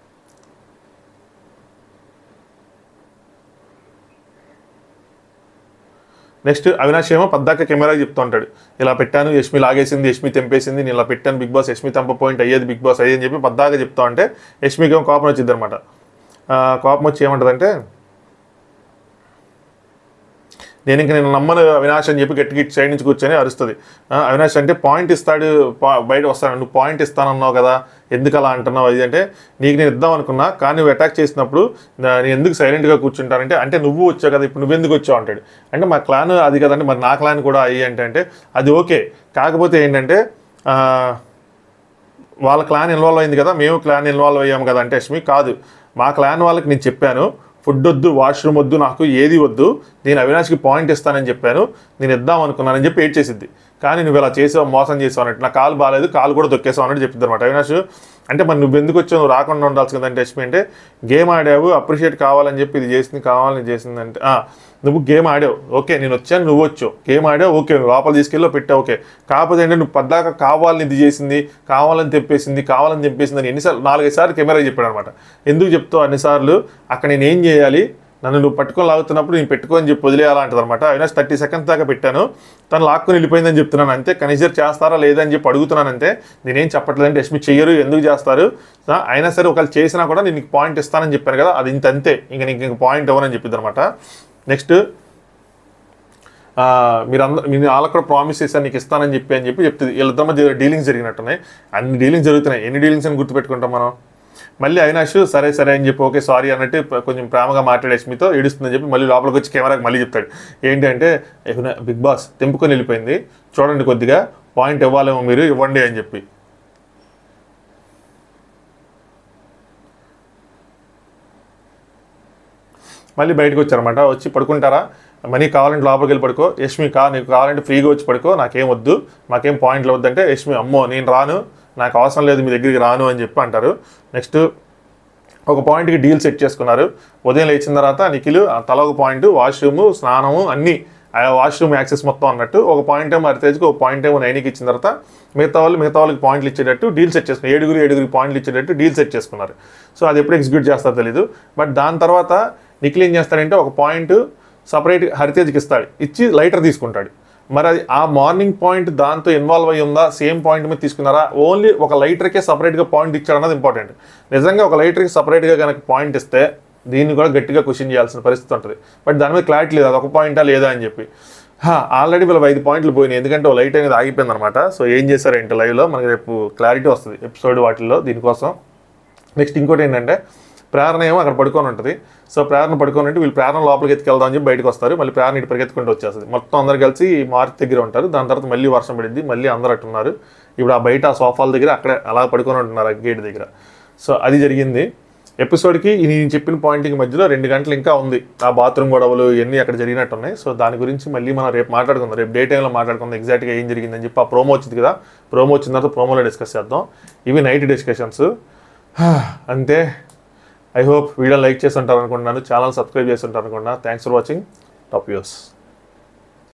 నెక్స్ట్ అవినాష్ ఏమో పద్దాక కెమెరాకి చెప్తూ ఉంటాడు ఇలా పెట్టాను యష్మి లాగేసింది యష్మి తెంపేసింది నేను ఇలా పెట్టాను బిగ్ బాస్ యష్మి తెంప పాయింట్ అయ్యేది బిగ్ బాస్ అయ్యేది అని చెప్పి పద్దాక చెప్తా ఉంటే యష్మికి ఏమో కోపం వచ్చింది అనమాట కోపం వచ్చి ఏమంటదంటే నేను ఇంక నేను నమ్మను అవినాష్ అని చెప్పి గట్టిగా ఇటు సైడ్ నుంచి కూర్చొని అరుస్తుంది ఆ, అవినాష్ అంటే పాయింట్ ఇస్తాడు పా- బయట వస్తాడు నువ్వు పాయింట్ ఇస్తానన్నావు కదా ఎందుకు అలా అంటున్నావు అది అంటే నీకు నేను ఇద్దాం అనుకున్నా కానీ నువ్వు అటాక్ చేసినప్పుడు నా- నేను ఎందుకు సైలెంట్గా కూర్చుంటానంటే అంటే నువ్వు వచ్చావు కదా ఇప్పుడు నువ్వెందుకు వచ్చావు అంటాడు అంటే మా క్లాన్ అది కదండి మరి నా క్లాన్ కూడా అయ్యి అంటే అంటే అది ఓకే కాకపోతే ఏంటంటే ఆ, వాళ్ళ క్లాన్ ఇన్వాల్వ్ అయింది కదా మేము క్లాన్ ఇన్వాల్వ్ అయ్యాము కదా అంటే యష్మి కాదు మా క్లాన్ వాళ్ళకి నేను చెప్పాను ఫుడ్ వద్దు వాష్రూమ్ వద్దు నాకు ఏది వద్దు నేను అవినాష్కి పాయింట్ ఇస్తానని చెప్పాను నేను ఇద్దాం అనుకున్నానని చెప్పి ఏడ్ చేసిద్ది కానీ నువ్వు ఇలా చేసావు మోసం చేసావు అన్నట్టు నా కాలు బాగాలేదు కాలు కూడా దొక్కేసావు అన్నట్టు చెప్పింది అనమాట అవినాష్ అంటే మరి నువ్వు ఎందుకు వచ్చావు నువ్వు రాకుండా ఉండాల్సి కదంటే యశ్మి అంటే గేమ్ ఆడావు అప్రిషియేట్ కావాలని చెప్పి ఇది చేసింది కావాలని చేసింది అంటే "ఆ, నువ్వు గేమ్ ఆడావు ఓకే నేను వచ్చాను నువ్వు వచ్చావు గేమ్ ఆడావు ఓకే నువ్వు లోపల తీసుకెళ్ళి పెట్టావు ఓకే కాకపోతే ఏంటంటే నువ్వు పద్దాక కావాలని ఇది చేసింది కావాలని తెప్పేసింది కావాలని తెప్పేసింది అని ఎన్నిసార్లు నాలుగైదు సార్లు కెమెరా చెప్పాడు అనమాట ఎందుకు చెప్తావు అన్నిసార్లు అక్కడ నేను ఏం చేయాలి నన్ను నువ్వు పట్టుకొని లాగుతున్నప్పుడు నేను పెట్టుకొని చెప్పి వదిలేయాలంటది అనమాట అవినాష్ థర్టీ సెకండ్స్ దాకా పెట్టాను తను లాక్కుని వెళ్ళిపోయిందని చెప్తున్నాను అంతే కనిజర్ చేస్తారా లేదా అని చెప్పి అడుగుతున్నాను అంతే నేనేం చెప్పట్లేదంటే యశ్మి చెయ్యరు ఎందుకు చేస్తారు ఆ, అయినా సరే ఒకవేళ చేసినా కూడా నేను నీకు పాయింట్ ఇస్తానని చెప్పాను కదా అది ఇంత అంతే ఇంకా నీకు ఇంక పాయింట్ ఇవ్వనని చెప్పింది అనమాట నెక్స్ట్ మీరు అందరూ మీరు వాళ్ళకి కూడా ప్రామిస్ చేశాను నీకు ఇస్తానని చెప్పి అని చెప్పి చెప్తుంది వీళ్ళిద్దరి మధ్య డీలింగ్స్ జరిగినట్టున్నాయి అన్ని డీలింగ్స్ జరుగుతున్నాయి ఎన్ని డీలింగ్స్ అని గుర్తుపెట్టుకుంటాం మనం మళ్ళీ అవినాష్ సరే సరే అని చెప్పి ఓకే సారీ అన్నట్టు ప- కొంచెం ప్రేమగా మాట్లాడేసి మీతో ఏడుస్తుందని చెప్పి మళ్ళీ లోపలికి వచ్చి కెమెరాకి మళ్ళీ చెప్తాడు ఏంటి అంటే "ఏహునా, బిగ్ బాస్ తెంపుకొని వెళ్ళిపోయింది చూడండి కొద్దిగా పాయింట్ ఇవ్వాలేమో మీరు ఇవ్వండి అని చెప్పి మళ్ళీ బయటకు వచ్చారనమాట వచ్చి పడుకుంటారా మనీ కావాలంటే లోపలికి వెళ్ళి పడుకో యష్మి కా నీకు కావాలంటే ఫ్రీగా వచ్చి పడుకో నాకేం వద్దు మాకేం పాయింట్లు వద్దంటే యష్మి అమ్మో నేను రాను నాకు అవసరం లేదు మీ దగ్గరికి రాను అని చెప్పి అంటారు నెక్స్ట్ ఒక పాయింట్కి డీల్ సెట్ చేసుకున్నారు ఉదయం లేచిన తర్వాత నిఖిల్ ఆ తల ఒక పాయింట్ వాష్రూమ్ స్నానము అన్నీ ఆ వాష్రూమ్ యాక్సెస్ మొత్తం అన్నట్టు ఒక పాయింట్ ఏమో హరితేజ్కి ఒక పాయింట్ ఏమో నైన్కి ఇచ్చిన తర్వాత మిగతా వాళ్ళు మిగతా వాళ్ళకి పాయింట్లు ఇచ్చేటట్టు డీల్ సెట్ చేసుకున్నారు ఏడుగురు ఏడుగురికి పాయింట్లు ఇచ్చేటట్టు డీల్ సెట్ చేసుకున్నారు సో అది ఎప్పుడు ఎగ్జిక్యూట్ చేస్తారో తెలీదు బట్ దాని తర్వాత నిఖిల్ ఏం చేస్తాడంటే ఒక పాయింట్ సపరేట్ హరితేజ్కి ఇస్తాడు ఇచ్చి లైటర్ తీసుకుంటాడు మరి అది ఆ మార్నింగ్ పాయింట్ దాంతో ఇన్వాల్వ్ అయ్యి ఉందా సేమ్ పాయింట్ మీద తీసుకున్నారా ఓన్లీ ఒక లైటర్కే సపరేట్గా పాయింట్ ఇచ్చాడు అన్నది ఇంపార్టెంట్ నిజంగా ఒక లైటర్కి సపరేట్గా కనుక పాయింట్ ఇస్తే దీన్ని కూడా గట్టిగా క్వశ్చన్ చేయాల్సిన పరిస్థితి ఉంటుంది బట్ దాని మీద క్లారిటీ లేదు అది ఒక పాయింటా లేదా అని చెప్పి ఆల్రెడీ వీళ్ళు ఐదు పాయింట్లు పోయినాయి ఎందుకంటే ఓ లైట్ అనేది ఆగిపోయింది అనమాట సో ఏం చేశారంటే లైవ్లో మనకి రేపు క్లారిటీ వస్తుంది ఎపిసోడ్ వాటిల్లో దీనికోసం నెక్స్ట్ ఇంకోటి ఏంటంటే ప్రేరణ ఏమో అక్కడ పడుకొని ఉంటుంది సో ప్రేరణ పడుకొని ఉంటే వీళ్ళు ప్రేరణ లోపలికి ఎత్తుకెళ్దాం అని చెప్పి బయటకు వస్తారు మళ్ళీ ప్రేరణ ఇటు పరిగెత్తుకుంటూ వచ్చేస్తుంది మొత్తం అందరు కలిసి మార్క్ దగ్గర ఉంటారు దాని తర్వాత మళ్ళీ వర్షం పడింది మళ్ళీ అందరూ అటు ఉన్నారు ఇప్పుడు ఆ బయట ఆ సోఫాల దగ్గర అక్కడే అలా పడుకొని ఉంటున్నారు ఆ గేట్ దగ్గర సో అది జరిగింది ఎపిసోడ్కి ఈ నేను చెప్పిన పాయింట్కి మధ్యలో రెండు గంటలు ఇంకా ఉంది ఆ బాత్రూమ్ గొడవలు ఇవన్నీ అక్కడ జరిగినట్టు ఉన్నాయి సో దాని గురించి మళ్ళీ మనం రేపు మాట్లాడుకుందాం రేపు డే టైంలో మాట్లాడుకుందాం ఎగ్జాక్ట్గా ఏం జరిగిందని చెప్పి ఆ ప్రోమో వచ్చింది కదా ప్రోమో వచ్చిన తర్వాత ప్రోమోలో డిస్కస్ చేద్దాం ఇవి నైట్ డిస్కషన్స్ అంతే ఐ హోప్ వీడియో లైక్ చేసి ఉంటారు అనుకుంటున్నాను ఛానల్ సబ్స్క్రైబ్ చేసి ఉంటారు అనుకుంటున్నా thanks for watching top views